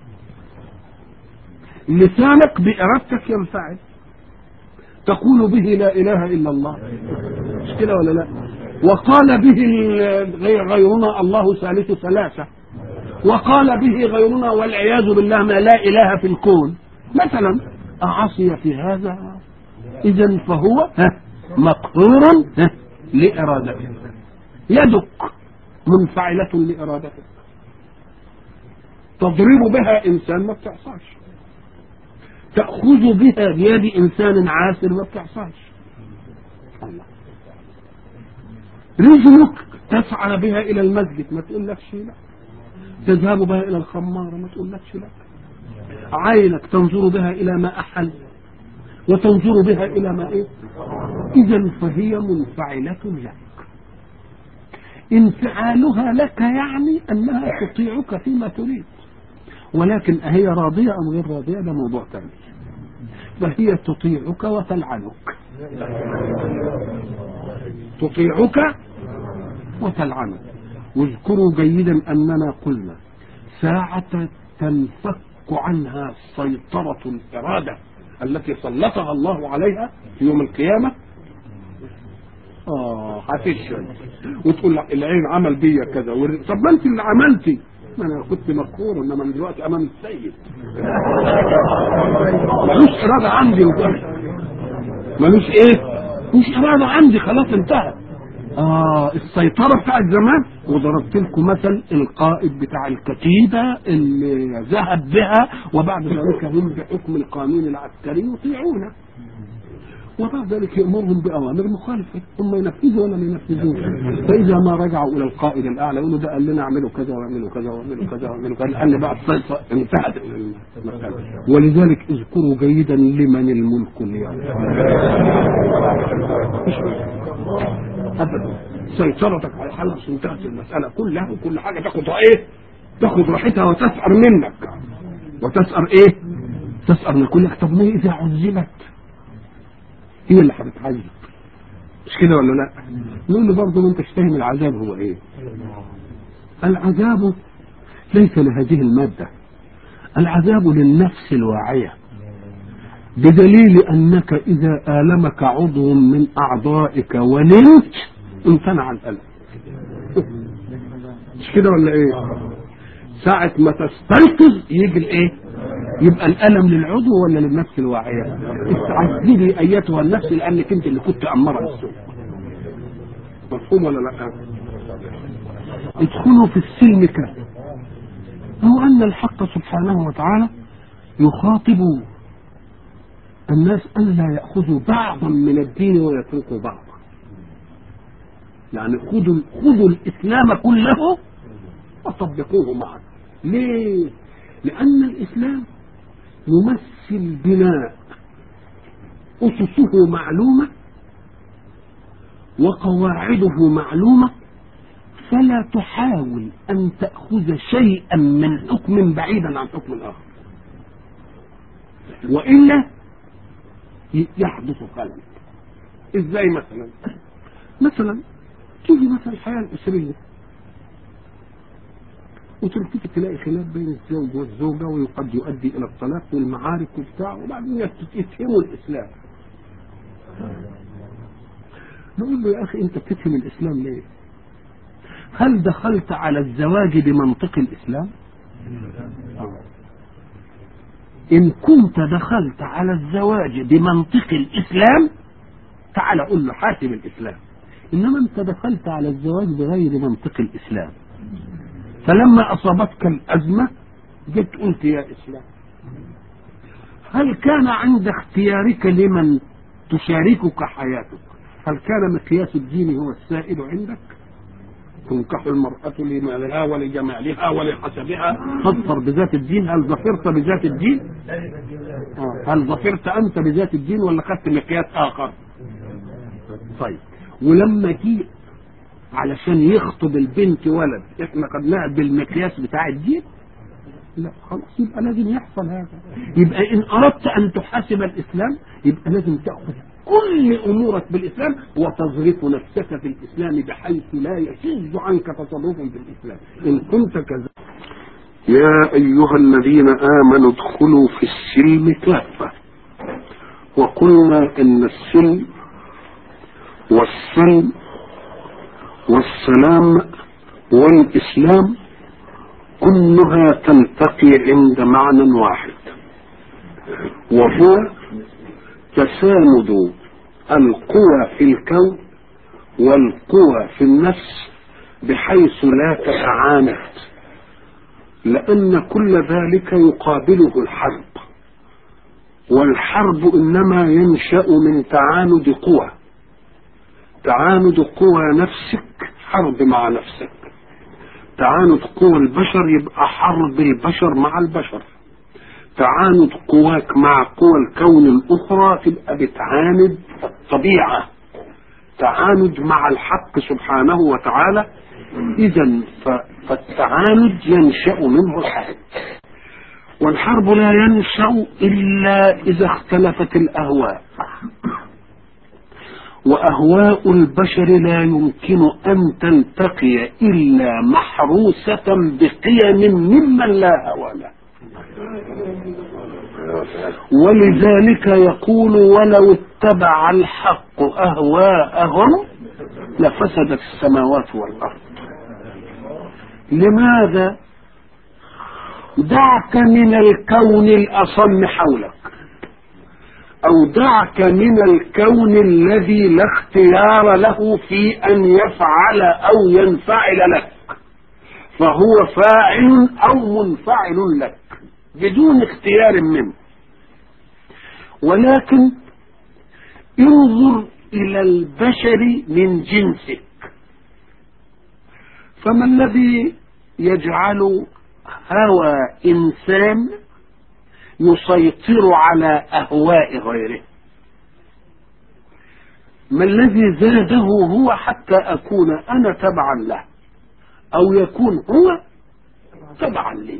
لسانك بارادتك ينفعل تقول به لا اله الا الله مش كده ولا لا وقال به غير غيرنا الله ثالث ثلاثه وقال به غيرنا والعياذ بالله ما لا اله في الكون مثلا اعصي في هذا اذا فهو مقهور لارادتك يدك منفعلة لإرادتك تضرب بها إنسان ما بتعصاش تأخذ بها بيد إنسان عاسر ما بتعصاش الله رجلك تسعى بها إلى المسجد ما تقول لك شيء لا تذهب بها إلى الخمارة ما تقول لك شيء لا عينك تنظر بها إلى ما أحل وتنظر بها إلى ما إيه إذا فهي منفعلة لك انفعالها لك يعني انها تطيعك فيما تريد ولكن أهي راضية أم غير راضية ده موضوع ثاني فهي تطيعك وتلعنك تطيعك وتلعنك واذكروا جيدا أننا قلنا ساعة تنفك عنها سيطرة الإرادة التي سلطها الله عليها في يوم القيامة اه هتشهد وتقول العين عمل بيا كذا طب ما انت اللي عملتي ما انا كنت مقهور انما دلوقتي امام السيد ملوش اراده عندي وكذا ملوش ايه مش اراده عندي خلاص انتهى اه السيطرة بتاعت زمان وضربت لكم مثل القائد بتاع الكتيبة اللي ذهب بها وبعد ذلك هم بحكم القانون العسكري يطيعونه وبعد ذلك يأمرهم بأوامر مخالفة هم ينفذوا ولا ما ينفذوش فإذا ما رجعوا إلى القائد الأعلى يقولوا ده قال لنا اعملوا كذا واعملوا كذا واعملوا كذا واعملوا كذا لأن بقى السيطرة انتهت المسألة ولذلك اذكروا جيدا لمن الملك اليوم ابدا سيطرتك على خلاص انتهت المساله كلها وكل حاجه تاخد ايه؟ تاخد راحتها وتسأر منك وتسأر ايه؟ تسأر من كل طب ليه اذا عذبت هي اللي هتتعذب مش كده ولا لا؟ نقول له برضه ما انتش فاهم العذاب هو ايه؟ العذاب ليس لهذه الماده العذاب للنفس الواعيه بدليل انك اذا المك عضو من اعضائك ونمت امتنع الالم مش كده ولا ايه ساعة ما تستيقظ يجي الايه يبقى الالم للعضو ولا للنفس الواعية استعذبي ايتها النفس لانك انت اللي كنت امرها السوء مفهوم ولا لا ادخلوا في السلم كافة هو ان الحق سبحانه وتعالى يخاطب الناس ألا يأخذوا بعضا من الدين ويتركوا بعضا يعني خذوا خذوا الإسلام كله وطبقوه معا ليه؟ لأن الإسلام يمثل بناء أسسه معلومة وقواعده معلومة فلا تحاول أن تأخذ شيئا من حكم بعيدا عن حكم آخر وإلا يحدث خلل ازاي مثلا مثلا تيجي مثلا الحياه الاسريه وتلتفت تلاقي خلاف بين الزوج والزوجه وقد يؤدي الى الطلاق والمعارك وبتاع وبعدين يتهموا الاسلام نقول له يا اخي انت بتتهم الاسلام ليه؟ هل دخلت على الزواج بمنطق الاسلام؟ آه. إن كنت دخلت على الزواج بمنطق الإسلام تعال قل له حاسب الإسلام إنما أنت دخلت على الزواج بغير منطق الإسلام فلما أصابتك الأزمة جيت قلت يا إسلام هل كان عند اختيارك لمن تشاركك حياتك هل كان مقياس الدين هو السائد عندك تنكح المرأة لمالها ولجمالها ولحسبها فاظفر بذات الدين هل ظفرت بذات الدين؟ آه. هل ظفرت أنت بذات الدين ولا خدت مقياس آخر؟ طيب ولما جيت علشان يخطب البنت ولد احنا خدناها بالمقياس بتاع الدين لا خلاص يبقى لازم يحصل هذا يبقى ان اردت ان تحاسب الاسلام يبقى لازم تاخذ كل امورك بالاسلام وتظرف نفسك في الاسلام بحيث لا يشذ عنك تصرف في الاسلام ان كنت كذا يا أيها الذين آمنوا ادخلوا في السلم كافة وقلنا إن السلم والسلم والسلام والإسلام كلها تلتقي عند معنى واحد وهو تساند القوى في الكون والقوى في النفس بحيث لا تتعاند لأن كل ذلك يقابله الحرب والحرب إنما ينشأ من تعاند قوى تعاند قوى نفسك حرب مع نفسك تعاند قوى البشر يبقى حرب البشر مع البشر تعاند قواك مع قوى الكون الأخرى تبقى بتعاند الطبيعة تعاند مع الحق سبحانه وتعالى إذا فالتعاند ينشأ منه الحرب والحرب لا ينشأ إلا إذا اختلفت الأهواء وأهواء البشر لا يمكن أن تلتقي إلا محروسة بقيم ممن لا هوى له ولذلك يقول ولو اتبع الحق أهواءهم لفسدت السماوات والأرض لماذا دعك من الكون الأصم حولك أودعك من الكون الذي لا اختيار له في أن يفعل أو ينفعل لك فهو فاعل أو منفعل لك بدون اختيار منه ولكن انظر إلى البشر من جنسك فما الذي يجعل هوى إنسان يسيطر على أهواء غيره ما الذي زاده هو حتى أكون أنا تبعا له أو يكون هو تبعا لي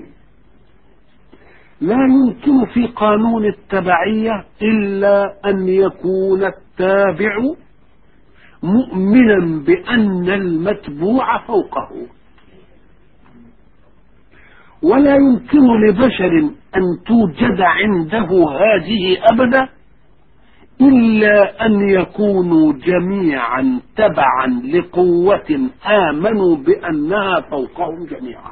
لا يمكن في قانون التبعية إلا أن يكون التابع مؤمنا بأن المتبوع فوقه ولا يمكن لبشر أن توجد عنده هذه أبدا إلا أن يكونوا جميعا تبعا لقوة آمنوا بأنها فوقهم جميعا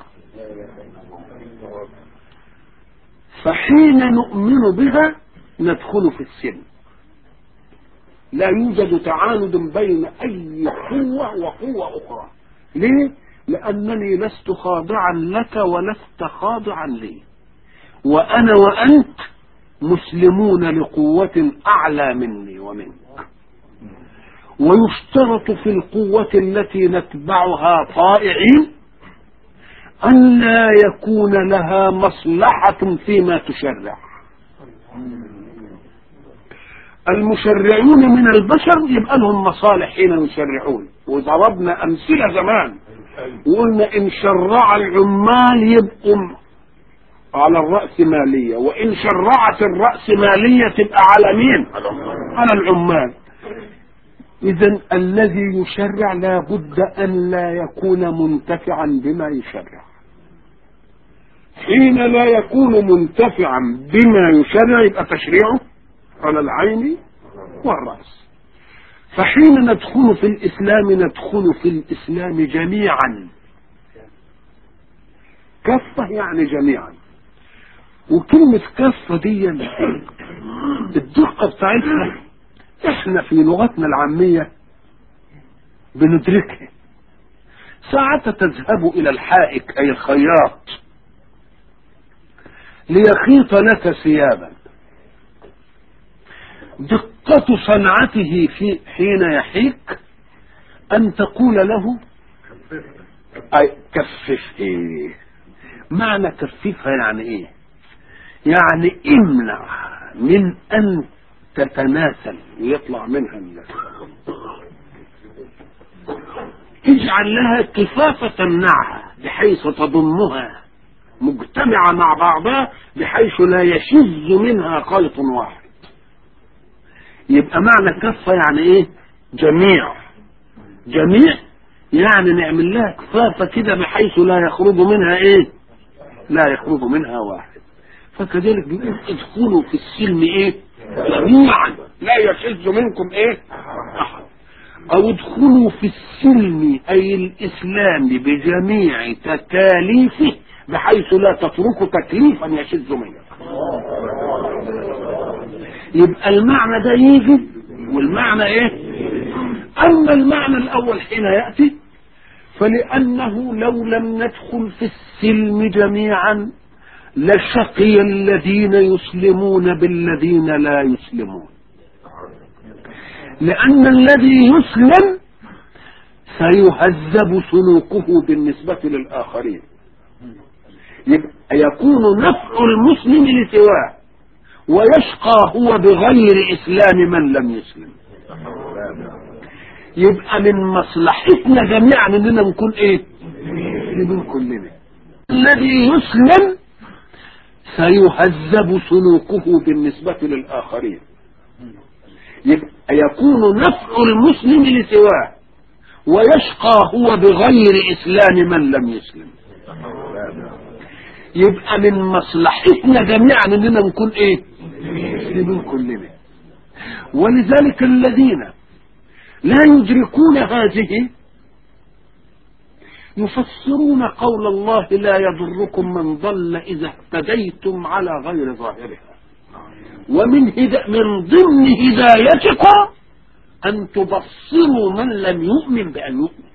فحين نؤمن بها ندخل في السلم لا يوجد تعاند بين أي قوة وقوة أخرى ليه؟ لأنني لست خاضعا لك ولست خاضعا لي وأنا وأنت مسلمون لقوة أعلى مني ومنك ويشترط في القوة التي نتبعها طائعين أن لا يكون لها مصلحة فيما تشرع المشرعون من البشر يبقى لهم مصالح حين يشرعون وضربنا أمثلة زمان وقلنا إن شرع العمال يبقوا على الرأسمالية وإن شرعت الرأسمالية تبقى على مين على العمال إذا الذي يشرع لا بد أن لا يكون منتفعا بما يشرع حين لا يكون منتفعا بما يشرع يبقى تشريعه على العين والرأس فحين ندخل في الإسلام ندخل في الإسلام جميعا كفة يعني جميعا وكلمة كفة دي الدقة بتاعتها احنا في لغتنا العامية بندركها ساعة تذهب إلى الحائك أي الخياط ليخيط لك ثيابا دقة صنعته في حين يحيك أن تقول له أي كفف إيه معنى كففها يعني إيه يعني امنع من أن تتناسل ويطلع منها الناس اجعل لها كفافة تمنعها بحيث تضمها مجتمعة مع بعضها بحيث لا يشذ منها خيط واحد يبقى معنى كفة يعني ايه جميع جميع يعني نعمل لها كفافة كده بحيث لا يخرج منها ايه لا يخرج منها واحد فكذلك بيقول ادخلوا في السلم ايه جميعا لا يشذ منكم ايه احد او ادخلوا في السلم اي الاسلام بجميع تكاليفه بحيث لا تتركوا تكليفا يشذ منه يبقى المعنى ده يجي والمعنى ايه اما المعنى الاول حين ياتي فلانه لو لم ندخل في السلم جميعا لشقي الذين يسلمون بالذين لا يسلمون لأن الذي يسلم سيهذب سلوكه بالنسبة للآخرين يبقى يكون نفع المسلم لسواه ويشقى هو بغير إسلام من لم يسلم يبقى من مصلحتنا جميعا اننا نكون ايه نكون كلنا الذي يسلم سيهذب سلوكه بالنسبة للآخرين يبقى يكون نفع المسلم لسواه ويشقى هو بغير إسلام من لم يسلم يبقى من مصلحتنا جميعا اننا نكون ايه مسلمين كلنا ولذلك الذين لا يدركون هذه يفسرون قول الله لا يضركم من ضل إذا اهتديتم على غير ظاهرها ومن هدا من ضمن هدايتكم أن تبصروا من لم يؤمن بأن يؤمن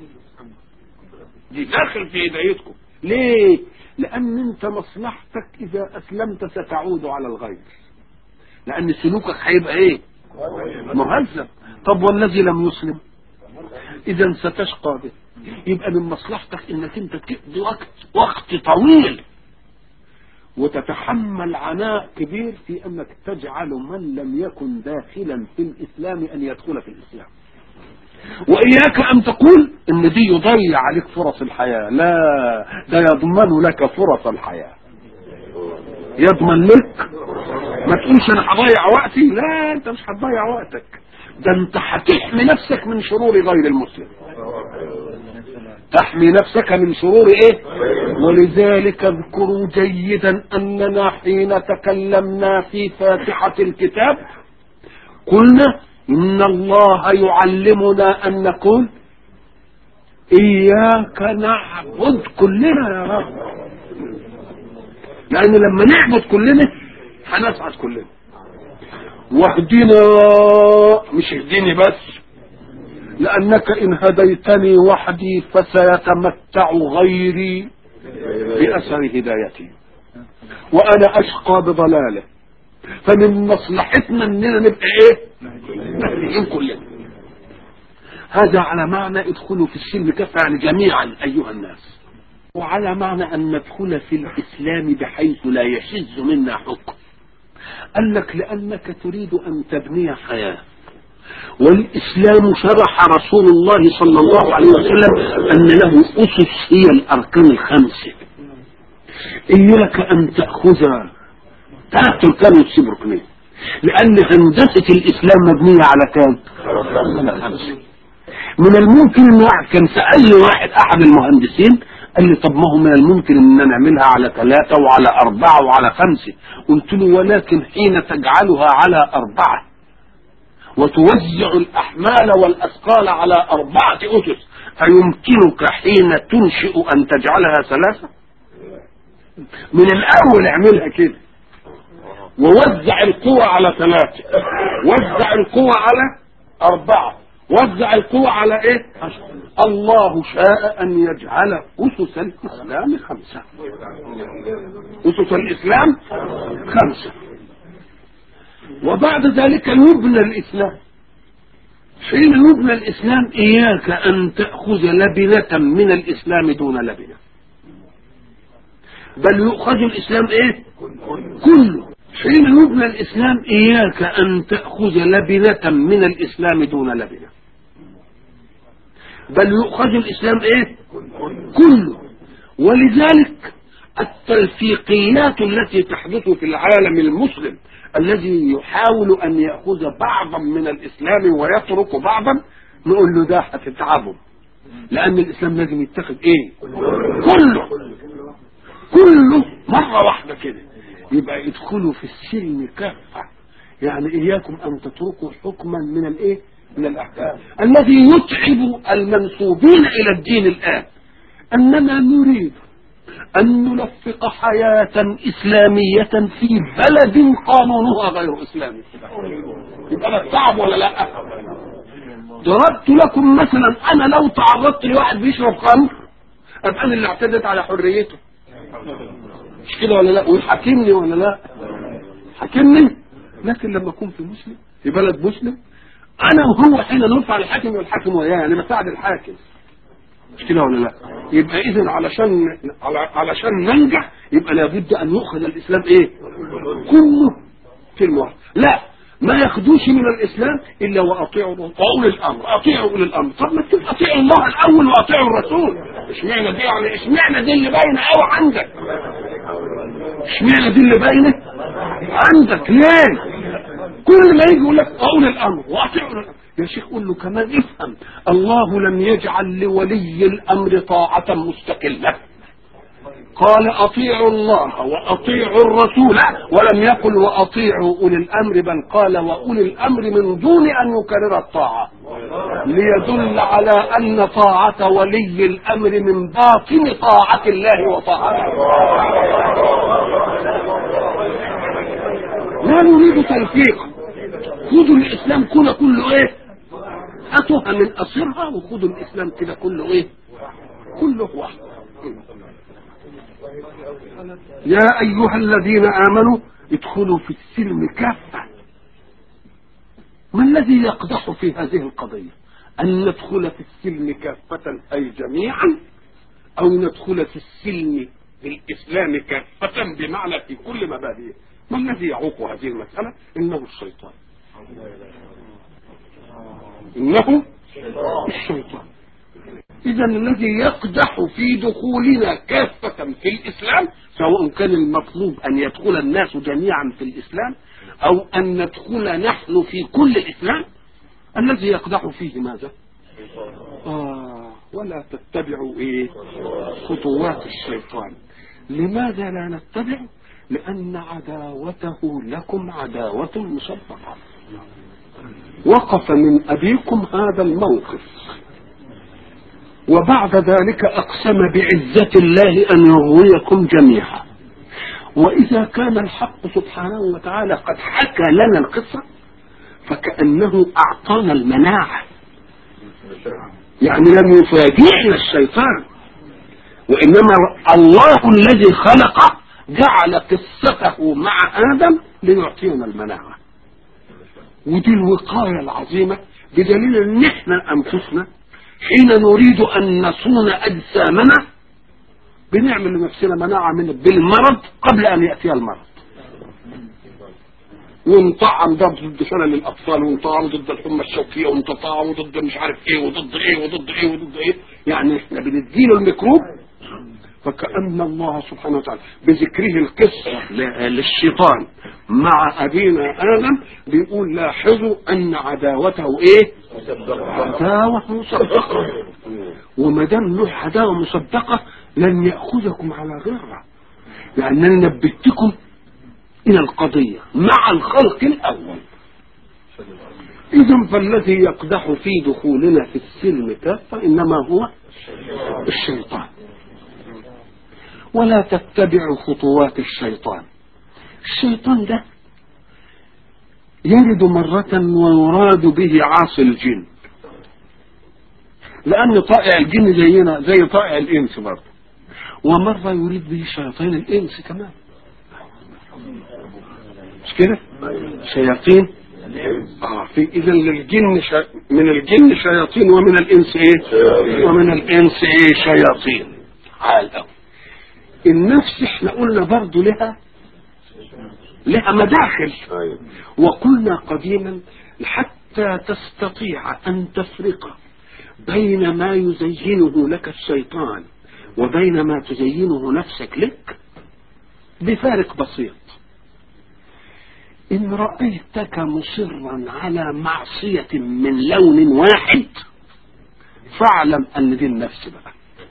دي داخل في هدايتكم ليه؟ لأن أنت مصلحتك إذا أسلمت ستعود على الغير لأن سلوكك هيبقى إيه؟ مهذب طب والذي لم يسلم إذا ستشقى به يبقى من مصلحتك إنك أنت تقضي وقت وقت طويل وتتحمل عناء كبير في انك تجعل من لم يكن داخلا في الاسلام ان يدخل في الاسلام واياك ان تقول ان دي يضيع عليك فرص الحياه لا ده يضمن لك فرص الحياه يضمن لك ما تقولش انا هضيع وقتي لا انت مش هتضيع وقتك ده انت هتحمي نفسك من شرور غير المسلم تحمي نفسك من شرور ايه ولذلك اذكروا جيدا اننا حين تكلمنا في فاتحة الكتاب قلنا ان الله يعلمنا ان نقول اياك نعبد كلنا يا رب لان لما نعبد كلنا هنسعد كلنا واهدنا مش اهديني بس لأنك إن هديتني وحدي فسيتمتع غيري بأثر هدايتي وأنا أشقى بضلاله فمن مصلحتنا إننا نبقى إيه؟ مهديين كلنا هذا على معنى ادخلوا في السلم كفى يعني جميعا أيها الناس وعلى معنى أن ندخل في الإسلام بحيث لا يشذ منا حكم قال لك لأنك تريد أن تبني حياة والإسلام شرح رسول الله صلى الله عليه وسلم أن له أسس هي الأركان الخمسة إياك أن تأخذ ثلاث أركان وتسيب ركنين لأن هندسة الإسلام مبنية على كام؟ على خمسة من الممكن أن واحد كان سألني واحد أحد المهندسين قال لي طب ما هو من الممكن ان نعملها على ثلاثة وعلى أربعة وعلى خمسة قلت له ولكن حين تجعلها على أربعة وتوزع الأحمال والأثقال على أربعة أسس أيمكنك حين تنشئ أن تجعلها ثلاثة من الأول اعملها كده ووزع القوة على ثلاثة وزع القوة على أربعة وزع القوة على إيه الله شاء أن يجعل أسس الإسلام خمسة أسس الإسلام خمسة وبعد ذلك يبنى الإسلام حين يبنى الإسلام إياك أن تأخذ لبنة من الإسلام دون لبنة بل يؤخذ الإسلام إيه كله حين يبنى الإسلام إياك أن تأخذ لبنة من الإسلام دون لبنة بل يؤخذ الإسلام إيه كله ولذلك التلفيقيات التي تحدث في العالم المسلم الذي يحاول أن يأخذ بعضا من الإسلام ويترك بعضا نقول له ده هتتعبه لأن الإسلام لازم يتخذ إيه كله كله مرة واحدة كده يبقى ادخلوا في السلم كافة يعني إياكم أن تتركوا حكما من الإيه من الأحكام الذي يتعب المنسوبين إلى الدين الآن أننا نريد أن نلفق حياة إسلامية في بلد قانونها غير إسلامي يبقى ده صعب ولا لا ضربت لكم مثلا أنا لو تعرضت لواحد بيشرب خمر أبقى أنا اللي اعتدت على حريته مش كده ولا لا ويحاكمني ولا لا حاكمني لكن لما أكون في مسلم في بلد مسلم أنا وهو حين نرفع الحاكم والحاكم وياه يعني بساعد الحاكم مش كده ولا لا يبقى اذا علشان علشان ننجح يبقى لابد ان يؤخذ الاسلام ايه كله كلمه واحده لا ما ياخدوش من الاسلام الا واطيعوا واولي الامر اطيعوا اولي الامر طب ما تبقى اطيعوا الله الاول واطيعوا الرسول اشمعنى دي يعني اشمعنى دي اللي باينه قوي عندك اشمعنى دي اللي باينه عندك ليه كل ما يجي يقول لك اولي الامر واطيعوا الامر يا شيخ قول له كمان افهم الله لم يجعل لولي الامر طاعة مستقلة قال اطيعوا الله واطيعوا الرسول ولم يقل واطيعوا اولي الامر بل قال واولي الامر من دون ان يكرر الطاعة ليدل على ان طاعة ولي الامر من باطن طاعة الله وطاعته لا نريد تلفيقا خذوا الاسلام كله كله ايه هاتوها من قصرها وخذوا الاسلام كده كله ايه كله واحد يا ايها الذين امنوا ادخلوا في السلم كافه ما الذي يقدح في هذه القضيه ان ندخل في السلم كافه اي جميعا او ندخل في السلم في الاسلام كافه بمعنى في كل مبادئه ما الذي يعوق هذه المساله انه الشيطان انه الشيطان اذا الذي يقدح في دخولنا كافه في الاسلام سواء كان المطلوب ان يدخل الناس جميعا في الاسلام او ان ندخل نحن في كل الاسلام الذي يقدح فيه ماذا آه ولا تتبعوا ايه خطوات الشيطان لماذا لا نتبع لان عداوته لكم عداوه مسبقه وقف من ابيكم هذا الموقف وبعد ذلك اقسم بعزه الله ان يغويكم جميعا واذا كان الحق سبحانه وتعالى قد حكى لنا القصه فكانه اعطانا المناعه يعني لم يفاجئنا الشيطان وانما الله الذي خلق جعل قصته مع ادم ليعطينا المناعه ودي الوقايه العظيمه بدليل ان احنا انفسنا حين نريد ان نصون اجسامنا بنعمل لنفسنا مناعه من بالمرض قبل ان ياتي المرض ونطعم ده ضد شلل الاطفال ونطعم ضد الحمى الشوكيه ونطعم ضد مش عارف ايه وضد ايه وضد ايه وضد ايه يعني احنا بنديله الميكروب فكأن الله سبحانه وتعالى بذكره القصة للشيطان مع أبينا آدم بيقول لاحظوا أن عداوته إيه؟ عداوة مصدقة وما دام له عداوة مصدقة لن يأخذكم على غرة لأنني نبهتكم إلى القضية مع الخلق الأول إذا فالذي يقدح في دخولنا في السلم كافة إنما هو الشيطان ولا تتبعوا خطوات الشيطان الشيطان ده يرد مرة ويراد به عاصي الجن لأن طائع الجن زينا زي طائع الإنس برضه ومرة يريد به شياطين الإنس كمان مش كده؟ شياطين اه في اذا للجن شا... من الجن شياطين ومن الانس ايه؟ ومن الانس ايه شياطين عال قوي النفس احنا قلنا برضو لها لها مداخل وقلنا قديما حتى تستطيع ان تفرق بين ما يزينه لك الشيطان وبين ما تزينه نفسك لك بفارق بسيط إن رأيتك مصرا على معصية من لون واحد فاعلم أن دي النفس بقى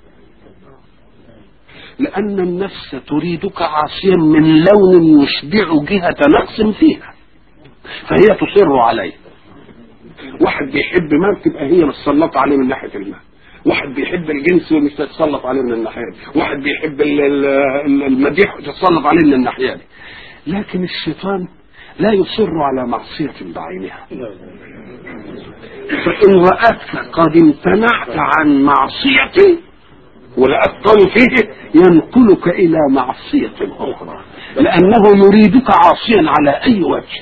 لأن النفس تريدك عاصيا من لون يشبع جهة نقص فيها فهي تصر عليه واحد بيحب مال تبقى هي متسلطة عليه من ناحية المال واحد بيحب الجنس ومش تتسلط عليه من الناحية دي واحد بيحب المديح تتسلط عليه من الناحية دي لكن الشيطان لا يصر على معصية بعينها فإن رأتك قد امتنعت عن معصية ولقت قوي فيه ينقلك إلى معصية أخرى لأنه يريدك عاصيا على أي وجه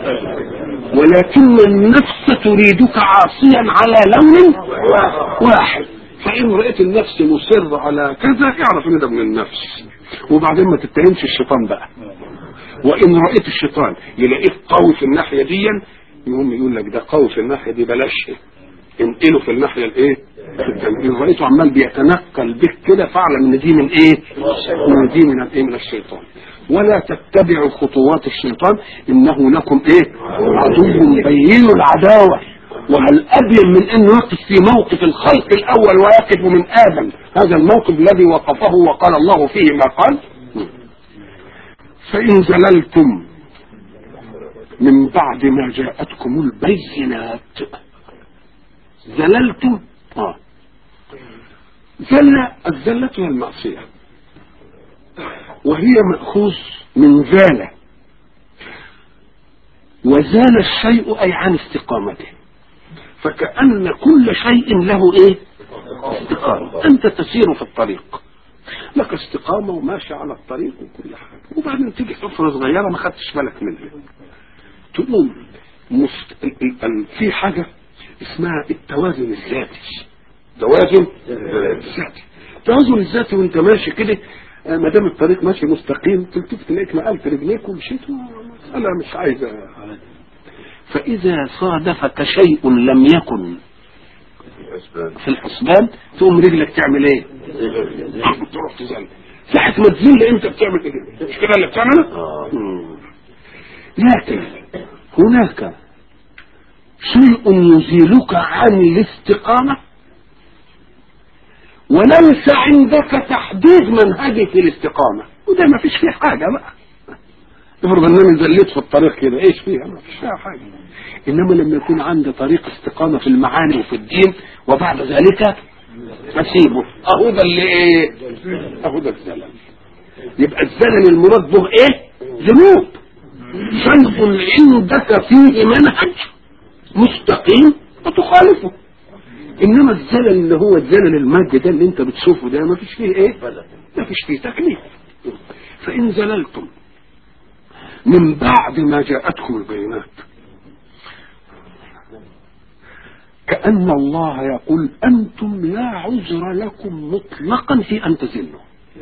ولكن النفس تريدك عاصيا على لون واحد فإن رأيت النفس مصر على كذا اعرف إن ده من النفس وبعدين ما تتهمش الشيطان بقى وان رايت الشيطان يلاقيك قوي في الناحيه دي يقوم يقول لك ده قوي في الناحيه دي بلاش انقله في الناحيه الايه ان رايته عمال بيتنقل بك كده فاعلم ان دي من ايه من دي من الايه من الشيطان ولا تتبعوا خطوات الشيطان انه لكم ايه عدو بين العداوه وهل ابين من انه يقف في موقف الخلق الاول ويقف من ادم هذا الموقف الذي وقفه وقال الله فيه ما قال فإن زللتم من بعد ما جاءتكم البينات زللتم آه. زل الزلة هي المعصية وهي مأخوذ من زالة وزال الشيء أي عن استقامته فكأن كل شيء له إيه استقامة أنت تسير في الطريق لك استقامة وماشي على الطريق وكل حاجة وبعدين تيجي حفرة صغيرة ما خدتش بالك منها تقوم مست... ال- ال- ال- في حاجة اسمها التوازن الذاتي توازن الذاتي التوازن الذاتي وانت ماشي كده آه، ما دام الطريق ماشي مستقيم تلتفت تلاقيك نقلت رجليك ومشيت مسألة مش عايزة فإذا صادفك شيء لم يكن في الحسبان تقوم رجلك تعمل ايه؟ تروح تزل ساعة ما تزل انت بتعمل ايه؟ مش كده اللي بتعمله؟ مم. لكن هناك شيء يزيلك عن الاستقامة وليس عندك تحديد منهج في الاستقامة وده ما فيش فيه حاجة بقى افرض ان انا زليت في الطريق كده ايش فيها ما فيش فيها حاجة انما لما يكون عندي طريق استقامة في المعاني وفي الدين وبعد ذلك اسيبه اهو ده اللي ايه اهو ده الزلل يبقى الزلل المراد به ايه ذنوب شيء عندك فيه منهج مستقيم وتخالفه انما الزلل اللي هو الزلل المادي ده اللي انت بتشوفه ده ما فيش فيه ايه ما فيش فيه تكليف فان زللتم من بعد ما جاءتكم البينات كأن الله يقول أنتم لا عذر لكم مطلقا في أن تزلوا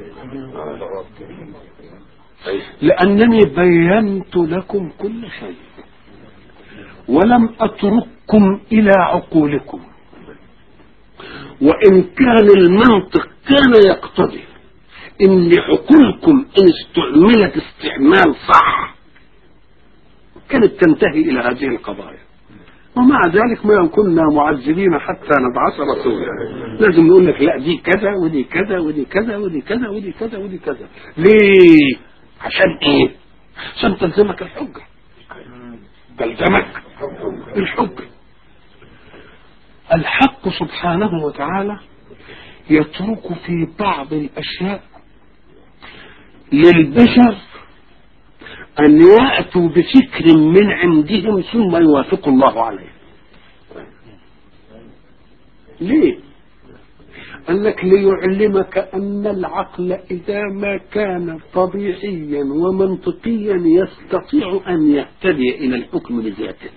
لأنني بينت لكم كل شيء ولم أترككم إلى عقولكم وإن كان المنطق كان يقتضي إن عقولكم إن استعملت استعمال صح كانت تنتهي إلى هذه القضايا ومع ذلك ما كنا معذبين حتى نبعث رسولا لازم نقول لك لا دي كذا ودي كذا ودي كذا ودي كذا ودي كذا ودي كذا ليه عشان ايه عشان تلزمك الحجة تلزمك الحجة الحق سبحانه وتعالى يترك في بعض الأشياء للبشر أن يأتوا بفكر من عندهم ثم يوافق الله عليه ليه قال لك ليعلمك أن العقل إذا ما كان طبيعيا ومنطقيا يستطيع أن يهتدي إلى الحكم بذاته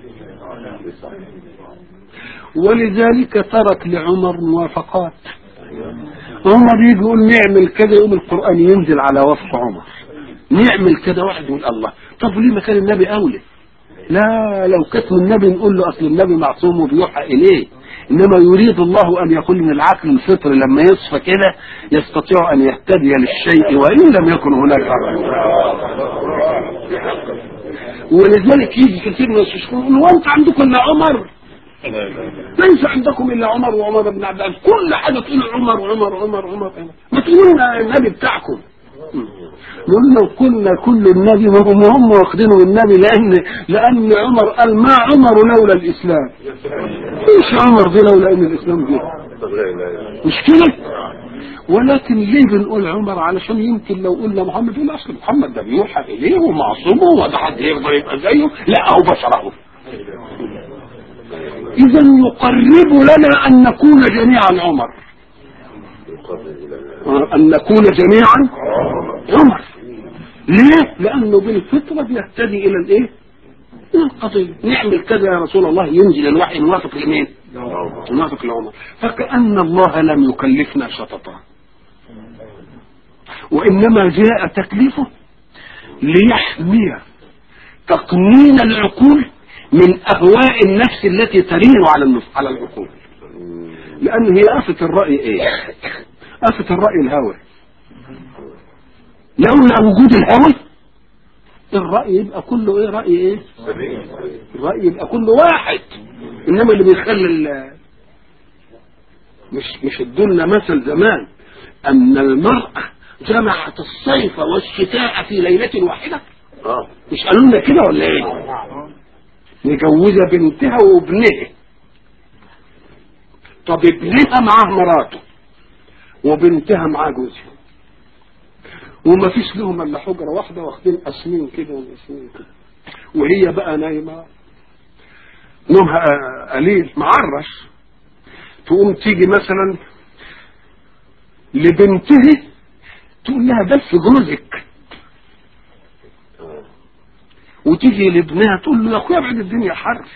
ولذلك ترك لعمر موافقات عمر يجي يقول نعمل كذا يقوم القرآن ينزل على وفق عمر نعمل كذا واحد يقول الله طب ليه ما كان النبي أولى لا لو كتم النبي نقول له أصل النبي معصوم وبيوحى إليه إنما يريد الله أن يقول إن العقل الفطري لما يصفى كده يستطيع أن يهتدي للشيء وإن لم يكن هناك عقل ولذلك يجي كثير من الشيوخ يقول وانت عندكم الا عمر ليس عندكم الا عمر وعمر بن عبد العزيز كل حاجه تقول عمر وعمر وعمر وعمر ما تقولوا لنا النبي بتاعكم نقول لو كنا كل النبي ما هم هم واخدينه من النبي لان لان عمر قال ما عمر لولا الاسلام ايش عمر دي لولا ان الاسلام جه مش كده ولكن ليه بنقول عمر علشان يمكن لو قلنا محمد يقول اصل محمد ده بيوحى اليه ومعصوم وده حد يقدر يبقى زيه لا هو بشره اذا يقرب لنا ان نكون جميعا عمر ان نكون جميعا عمر ليه لانه بالفطره بيهتدي الى الايه الى القضيه نعمل كذا يا رسول الله ينزل الوحي موافق لمين موافق لعمر فكأن الله لم يكلفنا شططا وإنما جاء تكليفه ليحمي تقنين العقول من أهواء النفس التي ترين على النفس على العقول لأن هي آفة الرأي إيه؟ آفة الرأي الهوى لولا وجود الهوى الرأي يبقى كله إيه رأي إيه؟ الرأي يبقى كله واحد إنما اللي بيخلي ال- مش مش ادولنا مثل زمان أن المرأة جمعت الصيف والشتاء في ليلة واحدة مش قالوا لنا كده ولا ايه مجوزة بنتها وابنها طب ابنها معاه مراته وبنتها معاه جوزها وما فيش لهم الا حجره واحده واخدين اسمين كده واسمين كده وهي بقى نايمة نومها قليل معرش تقوم تيجي مثلا لبنته تقول لها بس جوزك وتيجي لابنها تقول له يا اخويا ابعد الدنيا حر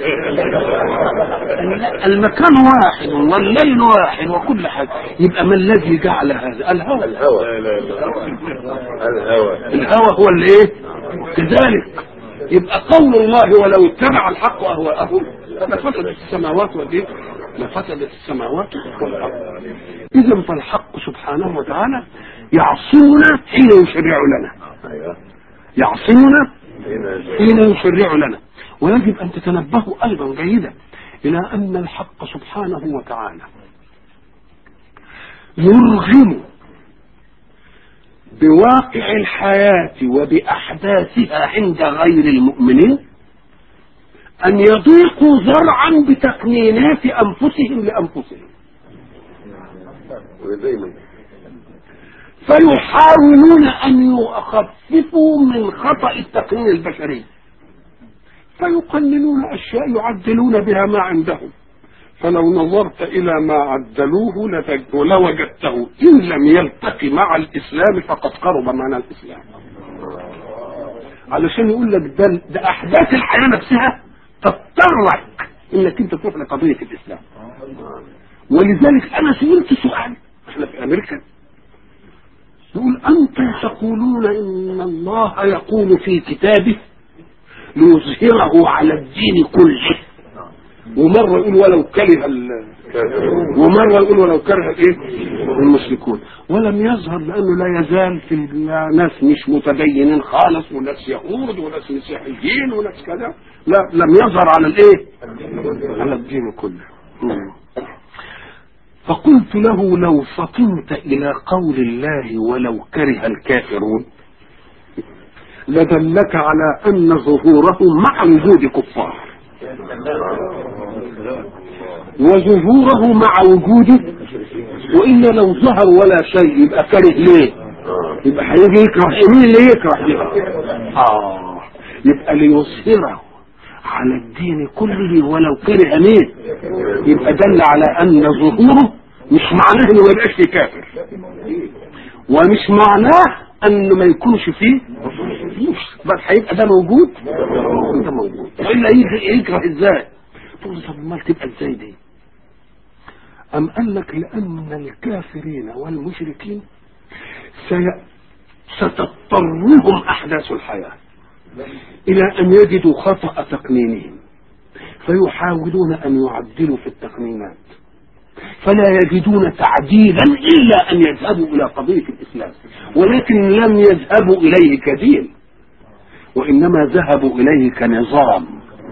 المكان واحد والليل واحد وكل حاجه يبقى ما الذي جعل هذا الهوى الهوى الهوى الهوى هو اللي ايه كذلك يبقى قول الله ولو اتبع الحق اهواءهم لفسدت السماوات والايه لفسدت السماوات والارض اذا فالحق سبحانه وتعالى يعصمنا حين يشرع لنا ايوه يعصمنا هنا حين يشرع لنا ويجب أن تتنبهوا أيضا جيدا إلى أن الحق سبحانه وتعالى يرغم بواقع الحياة وبأحداثها عند غير المؤمنين أن يضيقوا ذرعا بتقنينات أنفسهم لأنفسهم دايما فيحاولون أن يخففوا من خطأ التقنين البشري فيقننون أشياء يعدلون بها ما عندهم فلو نظرت إلى ما عدلوه لتج- لوجدته إن لم يلتقي مع الإسلام فقد قرب معنى الإسلام علشان يقول لك ده, ده أحداث الحياة نفسها تضطرك إنك أنت تروح لقضية الإسلام ولذلك أنا سئلت سؤال إحنا في أمريكا يقول أنتم تقولون إن الله يقول في كتابه ليظهره على الدين كله ومرة يقول ولو كره ال... ومرة يقول ولو كره الايه المشركون ولم يظهر لأنه لا يزال في ناس مش متدينين خالص وناس يهود وناس مسيحيين وناس كذا لا لم يظهر على الايه على الدين كله مم. فقلت له لو فطنت إلى قول الله ولو كره الكافرون لدلك على أن ظهوره مع وجود كفار وظهوره مع وجوده وإلا لو ظهر ولا شيء يبقى كاره ليه يبقى هيجي يكره مين اللي يكره دي آه يبقى ليظهره على الدين كله ولو كره مين يبقى دل على أن ظهوره مش معناه انه ما يبقاش فيه كافر ومش معناه انه ما يكونش فيه مش بل هيبقى ده موجود ده موجود والا يجي يكره ازاي تقول له طب امال تبقى ازاي دي ام قال لك لان الكافرين والمشركين سي... ستضطرهم احداث الحياه الى ان يجدوا خطا تقنينهم فيحاولون ان يعدلوا في التقنينات فلا يجدون تعديلا الا ان يذهبوا الى قضيه الاسلام ولكن لم يذهبوا اليه كدين وانما ذهبوا اليه كنظام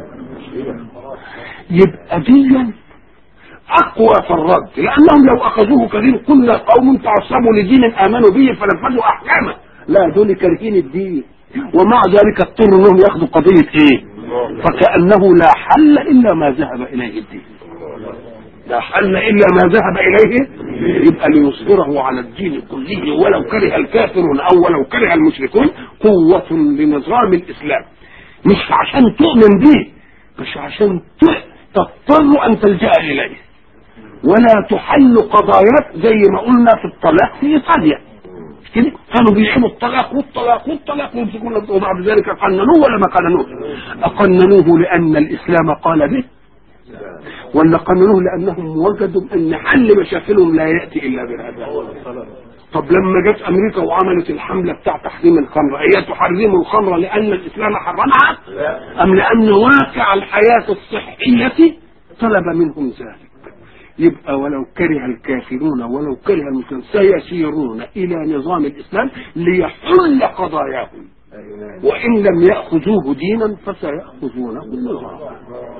يبقى ديا اقوى في الرد لانهم لو اخذوه كدين كل قوم تعصبوا لدين امنوا به فنفذوا احكامه لا دول كارهين الدين ومع ذلك اضطروا انهم ياخذوا قضيه ايه فكانه لا حل الا ما ذهب اليه الدين لا حل الا ما ذهب اليه يبقى ليصبره على الدين كله ولو كره الكافرون او ولو كره المشركون قوة لنظام الاسلام مش عشان تؤمن به مش عشان ت- تضطر ان تلجأ اليه ولا تحل قضاياك زي ما قلنا في الطلاق في ايطاليا مش كده كانوا بيعملوا الطلاق والطلاق والطلاق ويمسكون وبعد ذلك قننوه ولا ما قننوه أقننوه لأن الإسلام قال به ولا قننوه لانهم وجدوا ان حل مشاكلهم لا ياتي الا بهذا طب لما جت امريكا وعملت الحمله بتاع تحريم الخمر هي تحرم الخمر لان الاسلام حرمها ام لان واقع الحياه الصحيه طلب منهم ذلك يبقى ولو كره الكافرون ولو كره المسلمون سيسيرون الى نظام الاسلام ليحل قضاياهم وان لم ياخذوه دينا فسياخذونه نظاما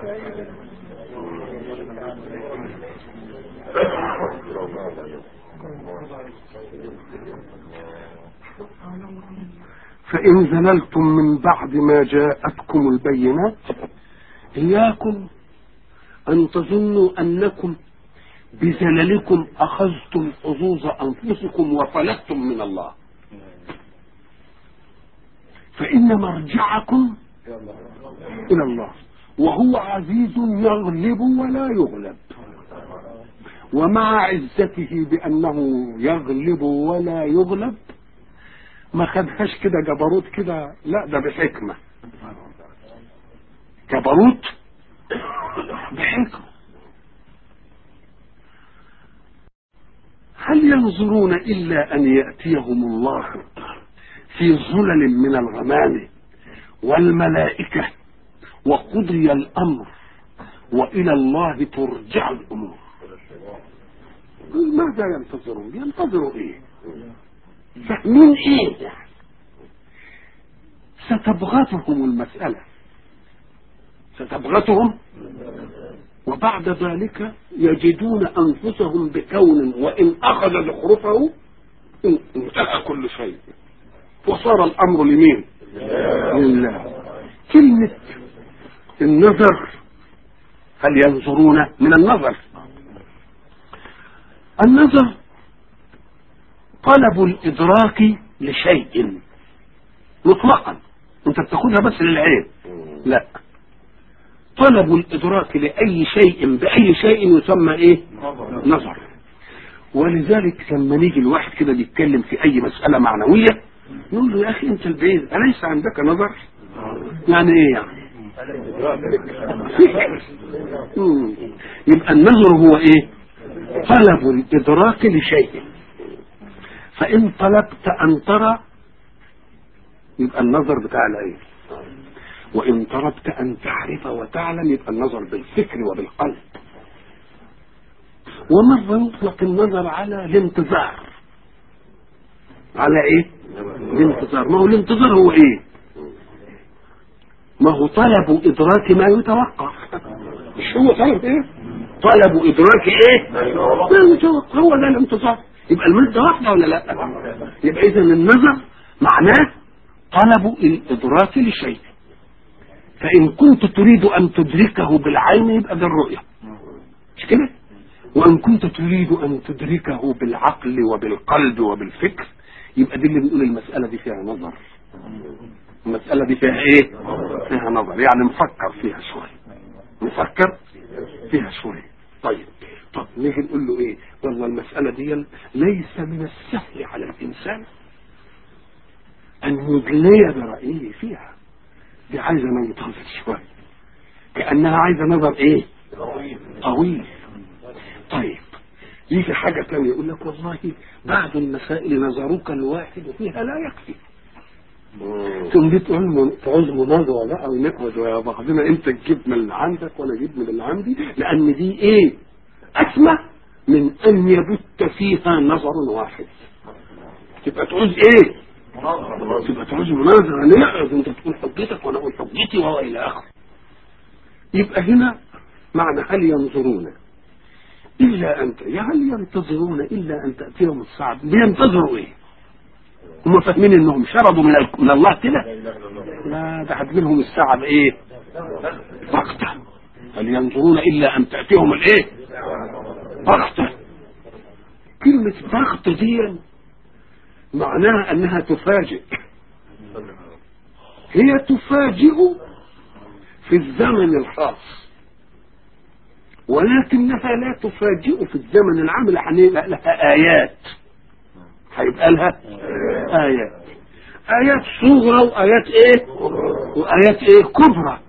فإن زللتم من بعد ما جاءتكم البينات إياكم أن تظنوا أنكم بزللكم أخذتم حظوظ أنفسكم وفلتم من الله فإن مرجعكم الى الله وهو عزيز يغلب ولا يغلب ومع عزته بانه يغلب ولا يغلب ما خدهاش كده جبروت كده لا ده بحكمه جبروت بحكمه هل ينظرون الا ان ياتيهم الله في ظلل من الغمام والملائكه وقضي الامر والى الله ترجع الامور ماذا ينتظرون ينتظروا ايه فاهمين ايه يعني ستبغتهم المسألة ستبغتهم وبعد ذلك يجدون أنفسهم بكون وإن أخذ زخرفه انتهى كل شيء وصار الأمر لمين لله كلمة النظر هل ينظرون من النظر النظر طلب الإدراك لشيء مطلقا انت بتاخدها بس للعين لا طلب الإدراك لأي شيء بأي شيء يسمى إيه نظر ولذلك لما نيجي الواحد كده بيتكلم في أي مسألة معنوية نقول له يا أخي أنت البعيد أليس عندك نظر يعني إيه يعني مم. يبقى النظر هو إيه طلب الإدراك لشيء فإن طلبت أن ترى يبقى النظر بتاع العين وإن طلبت أن تعرف وتعلم يبقى النظر بالفكر وبالقلب ومرة يطلق النظر على الانتظار على ايه الانتظار ما هو الانتظار هو ايه ما هو طلب ادراك ما يتوقع مش هو طلب ايه طلب ادراك ايه ما يتوقع هو ده الانتظار يبقى المادة واحدة ولا لا يبقى اذا النظر معناه طلب الادراك لشيء فان كنت تريد ان تدركه بالعين يبقى ده الرؤية مش كده وان كنت تريد ان تدركه بالعقل وبالقلب وبالفكر يبقى دي اللي بنقول المسألة دي فيها نظر المسألة دي فيها ايه فيها نظر يعني نفكر فيها شوية نفكر فيها شوية طيب طب نيجي نقول له ايه والله المسألة دي ليس من السهل على الانسان ان يدلي برأيه فيها دي عايزة ننتظر شوية كأنها عايزة نظر ايه طويل طيب يجي حاجة تانية يقول لك والله بعض المسائل نظرك الواحد فيها لا يكفي ثم دي تقول تعوز مناظرة بقى ونقعد ويا بعضنا انت تجيب من اللي عندك وانا اجيب من اللي عندي لان دي ايه اسمى من ان يبت فيها نظر واحد تبقى تعوز ايه تبقى تعوز مناظرة نقعد انت تقول حجتك وانا اقول حجتي وهو الى اخره يبقى هنا معنى هل ينظرون إلا أن يا هل ينتظرون إلا أن تأتيهم الصعب بينتظروا إيه هم فاهمين إنهم شردوا من, ال... من الله كده لا ده هتجيلهم الساعة بإيه بغتة هل ينظرون إلا أن تأتيهم الإيه بغتة كلمة بغتة دي معناها أنها تفاجئ هي تفاجئ في الزمن الخاص ولكنها لا تفاجئ في الزمن العام اللي هنبقى لها آيات هيبقى لها آيات آيات صغرى وآيات إيه وآيات إيه كبرى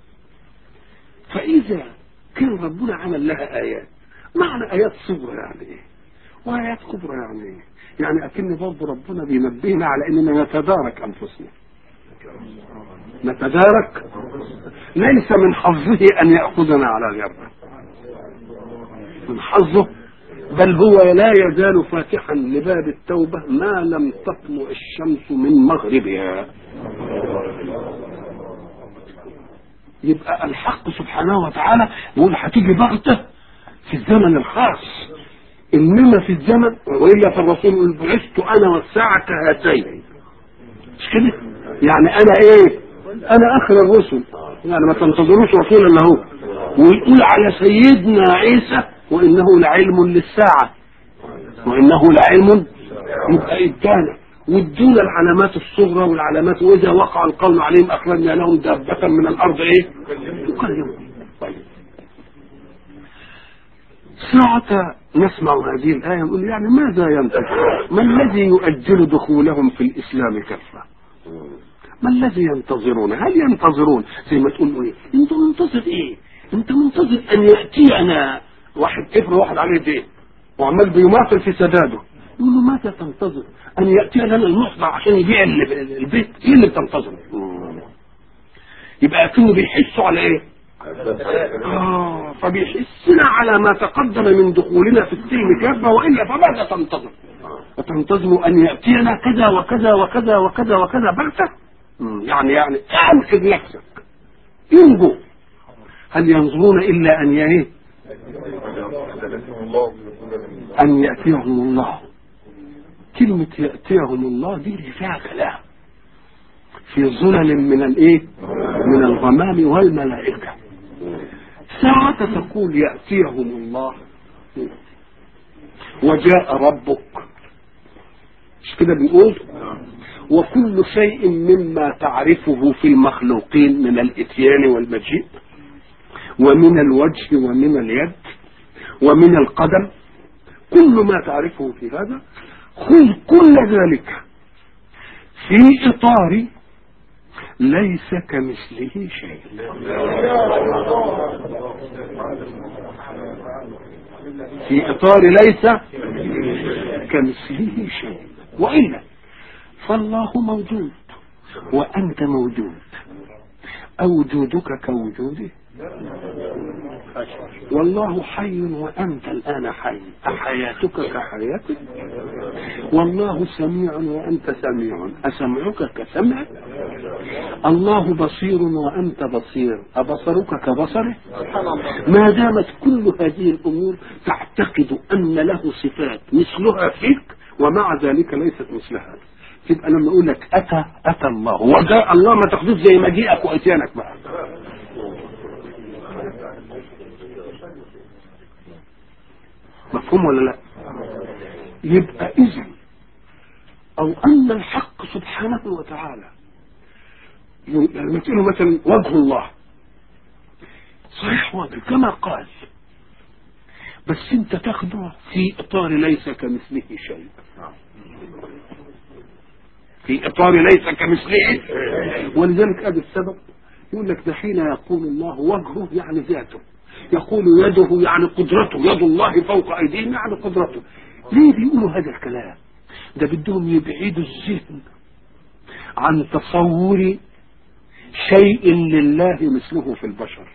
فإذا كان ربنا عمل لها آيات معنى آيات صغرى يعني إيه وآيات كبرى يعني إيه يعني أكن برضه ربنا بينبهنا على إننا نتدارك أنفسنا نتدارك ليس من حظه أن يأخذنا على غيرنا من حظه بل هو لا يزال فاتحا لباب التوبة ما لم تطلع الشمس من مغربها يبقى الحق سبحانه وتعالى يقول هتيجي بغتة في الزمن الخاص انما في الزمن والا فالرسول يقول بعثت انا والساعة كهاتين مش كده يعني انا ايه انا اخر الرسل يعني ما تنتظروش رسول الا هو ويقول على سيدنا عيسى وانه لعلم للساعة وانه لعلم يبقى ادانا وادونا العلامات الصغرى والعلامات واذا وقع القول عليهم اخرجنا لهم دابه من الارض ايه؟ يكلمهم طيب ساعة نسمع هذه الآية نقول يعني ماذا ينتظر؟ ما الذي يؤجل دخولهم في الإسلام كفة؟ ما الذي ينتظرون؟ هل ينتظرون زي ما تقول ايه؟ انت منتظر ايه؟ انت منتظر ان ياتينا واحد ابن واحد عليه دين وعمال بيماطل في سداده يقول له ماذا تنتظر؟ ان ياتي لنا المصنع عشان يبيع ال- البيت ايه اللي بتنتظره؟ يبقى كانوا بيحسوا على ايه؟ آه فبيحسنا على ما تقدم من دخولنا في السلم كافة وإلا فماذا تنتظر فتنتظر أن يأتينا كذا وكذا وكذا وكذا وكذا بغتة مم، يعني يعني أنقذ نفسك انجو هل ينظرون إلا أن ايه أن يأتيهم الله كلمة يأتيهم الله دي اللي فيها كلام في ظلل من الايه من الغمام والملائكة ساعة تقول يأتيهم الله وجاء ربك مش كده بنقول وكل شيء مما تعرفه في المخلوقين من الاتيان والمجيء ومن الوجه ومن اليد ومن القدم كل ما تعرفه في هذا خذ كل ذلك في اطار ليس كمثله شيء في اطار ليس كمثله شيء والا فالله موجود وانت موجود اوجودك كوجوده والله حي وانت الان حي احياتك كحياتك والله سميع وانت سميع اسمعك كسمعك الله بصير وانت بصير ابصرك كبصره ما دامت كل هذه الامور تعتقد ان له صفات مثلها فيك ومع ذلك ليست مثل هذا تبقى لما اقول لك اتى اتى الله وجاء الله ما تاخدوش زي مجيئك واتيانك بقى مفهوم ولا لا يبقى اذا او ان الحق سبحانه وتعالى لما تقول مثلا وجه الله صحيح وجه كما قال بس انت تاخده في اطار ليس كمثله شيء في اطار ليس كمثله ولذلك ادي السبب يقول لك ده حين يقول الله وجهه يعني ذاته يقول يده يعني قدرته يد الله فوق ايديهم يعني قدرته ليه بيقولوا هذا الكلام ده بدهم يبعدوا الذهن عن تصور شيء لله مثله في البشر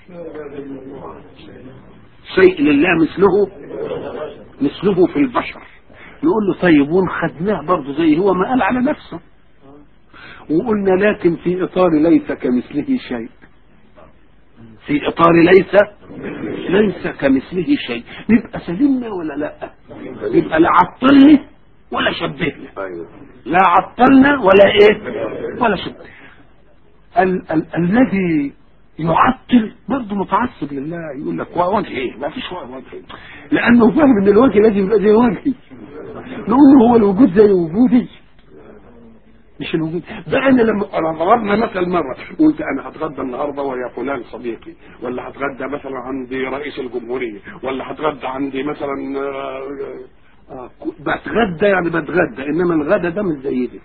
شيء لله مثله مثله في البشر نقول له طيب ونخدناه برضه زي هو ما قال على نفسه وقلنا لكن في اطار ليس كمثله شيء في اطار ليس ليس كمثله شيء نبقى سلمنا ولا لا يبقى لا عطلني ولا شبهنا لا عطلنا ولا ايه ولا شبهنا ال- ال- الذي يعطل برضه متعصب لله يقول لك وجه ايه ما فيش وجه لانه فاهم ان الوجه لازم يبقى زي وجهي نقول له هو الوجود زي وجودي مش الوجود ده انا لما انا ضربنا مثل مره قلت انا هتغدى النهارده ويا فلان صديقي ولا هتغدى مثلا عند رئيس الجمهوريه ولا هتغدى عندي مثلا آه، آه، بتغدى يعني بتغدى انما الغدا ده مش زي دي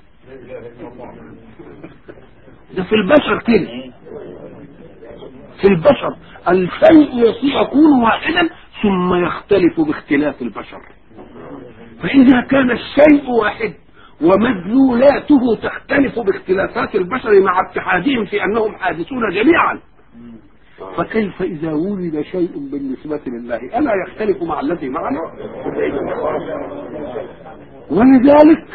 ده في البشر كده في البشر الشيء يكون واحدا ثم يختلف باختلاف البشر فإذا كان الشيء واحد ومدلولاته تختلف باختلافات البشر مع اتحادهم في أنهم حادثون جميعا فكيف إذا ولد شيء بالنسبة لله ألا يختلف مع الذي معنا ولذلك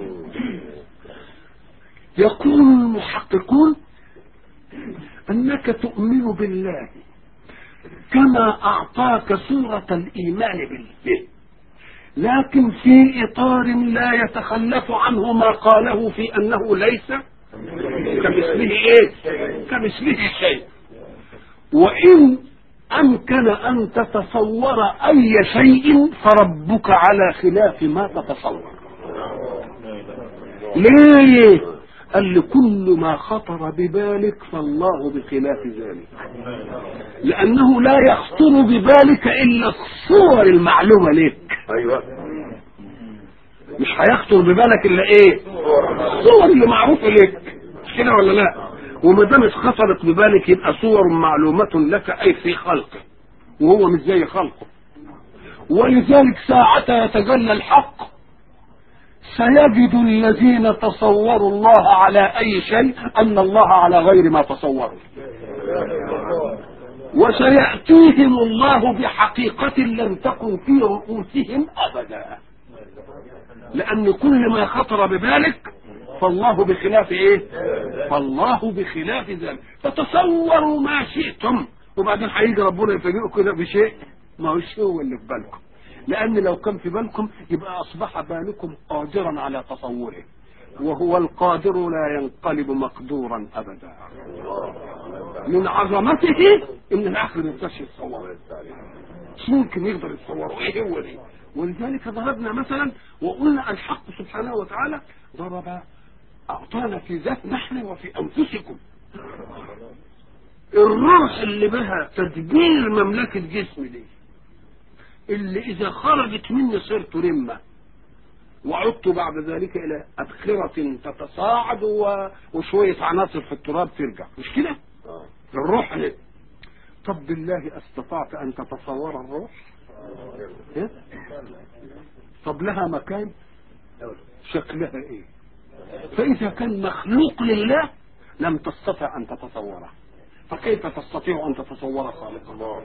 يقول المحققون أنك تؤمن بالله كما أعطاك صورة الإيمان به لكن في إطار لا يتخلف عنه ما قاله في أنه ليس كمثله إيه كمثله شيء وإن أمكن أن تتصور أي شيء فربك على خلاف ما تتصور ليه قال لي كل ما خطر ببالك فالله بخلاف ذلك لأنه لا يخطر ببالك إلا الصور المعلومة لك ايوه مش هيخطر ببالك إلا إيه الصور اللي معروفة لك مش كده ولا لا وما دام خطرت ببالك يبقى صور معلومة لك أي في خلقه وهو مش زي خلقه ولذلك ساعة يتجلى الحق سيجد الذين تصوروا الله على أي شيء أن الله على غير ما تصوروا وسيأتيهم الله بحقيقة لم تكن في رؤوسهم أبدا لأن كل ما خطر ببالك فالله بخلاف إيه فالله بخلاف ذلك فتصوروا ما شئتم وبعدين هيجي ربنا يفاجئكم كده بشيء ما هوش هو اللي في بالكم لأن لو كان في بالكم يبقى أصبح بالكم قادرا على تصوره وهو القادر لا ينقلب مقدورا أبدا من عظمته إن العقل ما يقدرش يتصوره مش ممكن يقدر يتصوره إيه هو دي ولذلك ضربنا مثلا وقلنا الحق سبحانه وتعالى ضرب أعطانا في ذاتنا نحن وفي أنفسكم الروح اللي بها تدبير مملكة جسم دي اللي إذا خرجت مني صرت رمة وعدت بعد ذلك إلى أبخرة تتصاعد و- وشوية عناصر في التراب ترجع مش كده؟ الروح دي طب بالله استطعت أن تتصور الروح؟ إيه؟ طب لها مكان؟ شكلها إيه؟ فإذا كان مخلوق لله لم تستطع أن تتصوره فكيف تستطيع أن تتصور خالقه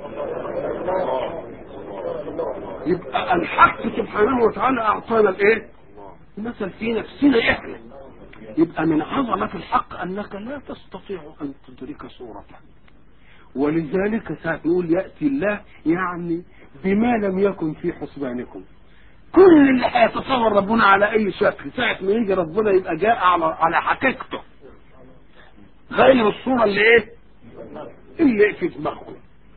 يبقى الحق سبحانه وتعالى أعطانا الإيه مثل في نفسنا إحنا يبقى من عظمة الحق أنك لا تستطيع أن تدرك صورته ولذلك ساعة نقول يأتي الله يعني بما لم يكن في حسبانكم كل اللي هيتصور ربنا على أي شكل ساعة ما يجي ربنا يبقى جاء على على حقيقته غير الصورة اللي إيه اللي في دماغكم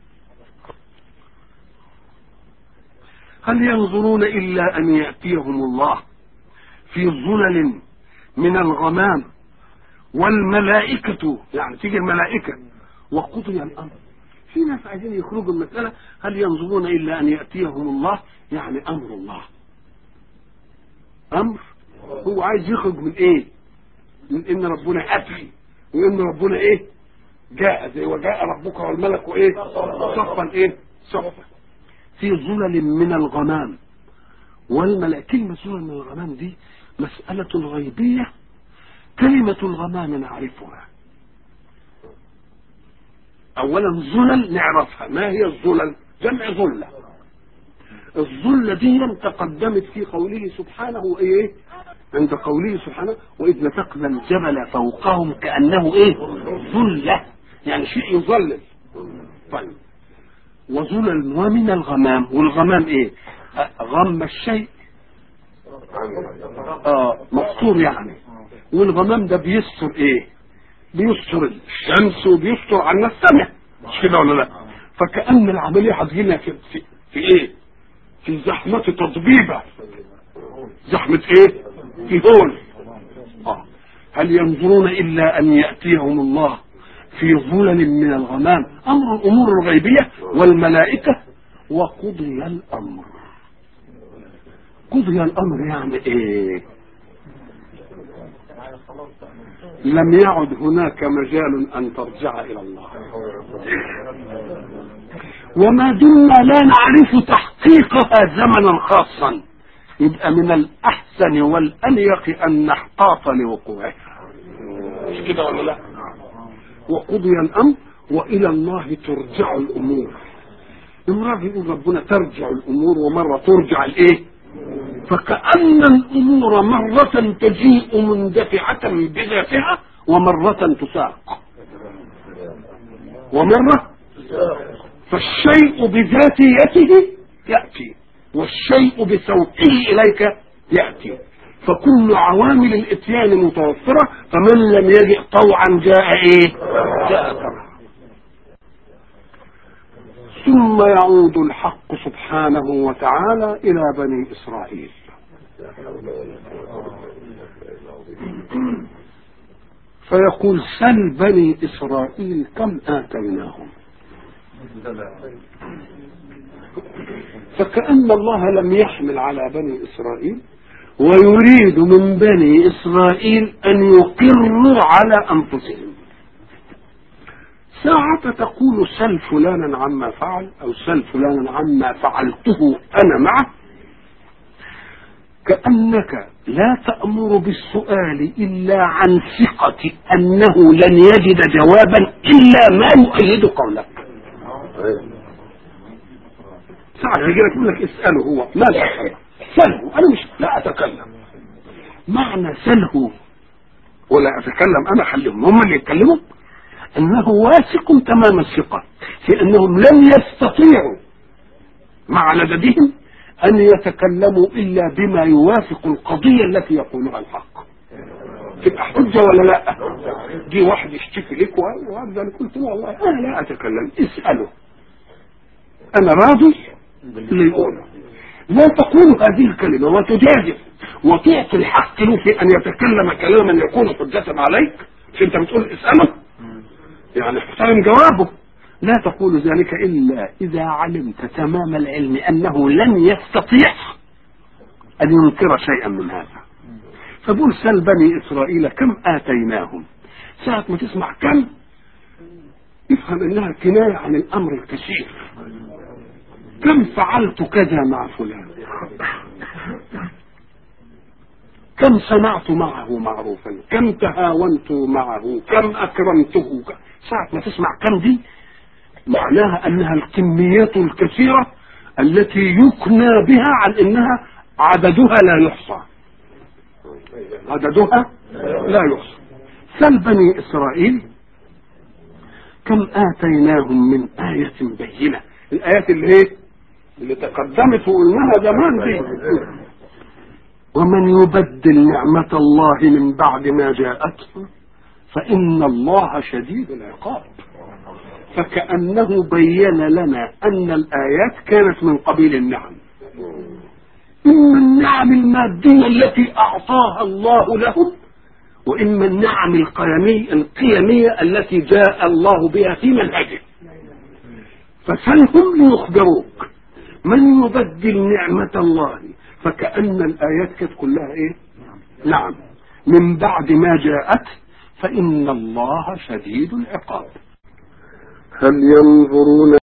هل ينظرون إلا أن يأتيهم الله في ظلل من الغمام والملائكة يعني تيجي الملائكة وقضي الأمر في ناس عايزين يخرجوا من المسألة هل ينظرون إلا أن يأتيهم الله يعني أمر الله أمر هو عايز يخرج من إيه من إن ربنا أتي وإن ربنا إيه جاء زي وجاء ربك والملك وإيه صفا إيه صفا في ظلل من الغمام والملائكة كلمة ظلل من الغمام دي مسألة غيبية كلمة الغمام نعرفها أولا ظلل نعرفها ما هي الظلل جمع ظلة الظلة دي تقدمت في قوله سبحانه ايه عند قوله سبحانه وإذ نتقنا الجبل فوقهم كأنه ايه ظلة يعني شيء يظلل طيب وظلل ومن الغمام والغمام ايه أه، غم الشيء اه مستور يعني والغمام ده بيستر ايه بيستر الشمس وبيستر عنا السماء مش كده ولا لا فكأن العملية هتجينا في, في, في ايه في زحمة تطبيبة زحمة ايه في هول آه. هل ينظرون الا ان يأتيهم الله في ظلل من الغمام امر الامور الغيبية والملائكة وقضي الامر قضي الامر يعني ايه لم يعد هناك مجال ان ترجع الى الله وما دمنا لا نعرف تحقيقها زمنا خاصا يبقى من الاحسن والاليق ان نحتاط لوقوعها مش كده ولا لا وقضي الامر والى الله ترجع الامور مرة يقول ربنا ترجع الامور ومرة ترجع الايه فكأن الامور مرة تجيء مندفعة بذاتها ومرة تساق ومرة فالشيء بذاتيته يأتي والشيء بسوقه إليك يأتي فكل عوامل الاتيان متوفرة فمن لم يجئ طوعا جاء ايه جاء كرها ثم يعود الحق سبحانه وتعالى إلى بني إسرائيل فيقول سل بني إسرائيل كم آتيناهم فكأن الله لم يحمل على بني إسرائيل ويريد من بني إسرائيل أن يقروا على أنفسهم ساعة تقول سل فلانا عما فعل أو سل فلانا عما فعلته أنا معه كأنك لا تأمر بالسؤال إلا عن ثقة أنه لن يجد جوابا إلا ما يؤيد قولك ساعة يجي لك يقول لك اسأله هو ما تسأله سله أنا مش لا أتكلم معنى سله ولا أتكلم أنا خليهم هم اللي يتكلموا أنه واثق تمام الثقة في أنهم لن يستطيعوا مع لددهم أن يتكلموا إلا بما يوافق القضية التي يقولها الحق تبقى حجة ولا لا دي واحد يشتكي لك وأبدا قلت له والله أنا لا أتكلم اسأله أنا راضي اللي يقوله لا تقول هذه الكلمة وتجادل وتعطي الحق له في أن يتكلم كلاما يكون حجة عليك مش أنت بتقول اسأله يعني احترم جوابه لا تقول ذلك إلا إذا علمت تمام العلم أنه لن يستطيع أن ينكر شيئا من هذا فبقول سل بني إسرائيل كم آتيناهم ساعة ما تسمع كم افهم انها كناية عن الامر الكثير كم فعلت كذا مع فلان كم صنعت معه معروفا كم تهاونت معه كم اكرمته ساعة ما تسمع كم دي معناها انها الكميات الكثيرة التي يكنى بها عن انها عددها لا يحصى عددها لا يحصى سل بني اسرائيل كم اتيناهم من آية بينة الايات اللي ايه اللي تقدمت وقلناها زمان دي ومن يبدل نعمة الله من بعد ما جاءته فإن الله شديد العقاب فكأنه بين لنا أن الآيات كانت من قبيل النعم إما النعم المادية التي أعطاها الله لهم وإما النعم القيمية القيمية التي جاء الله بها في منهجه فسلهم ليخبروك من يبدل نعمة الله فكأن الآيات كانت كلها إيه نعم من بعد ما جاءت فإن الله شديد العقاب هل ينظرون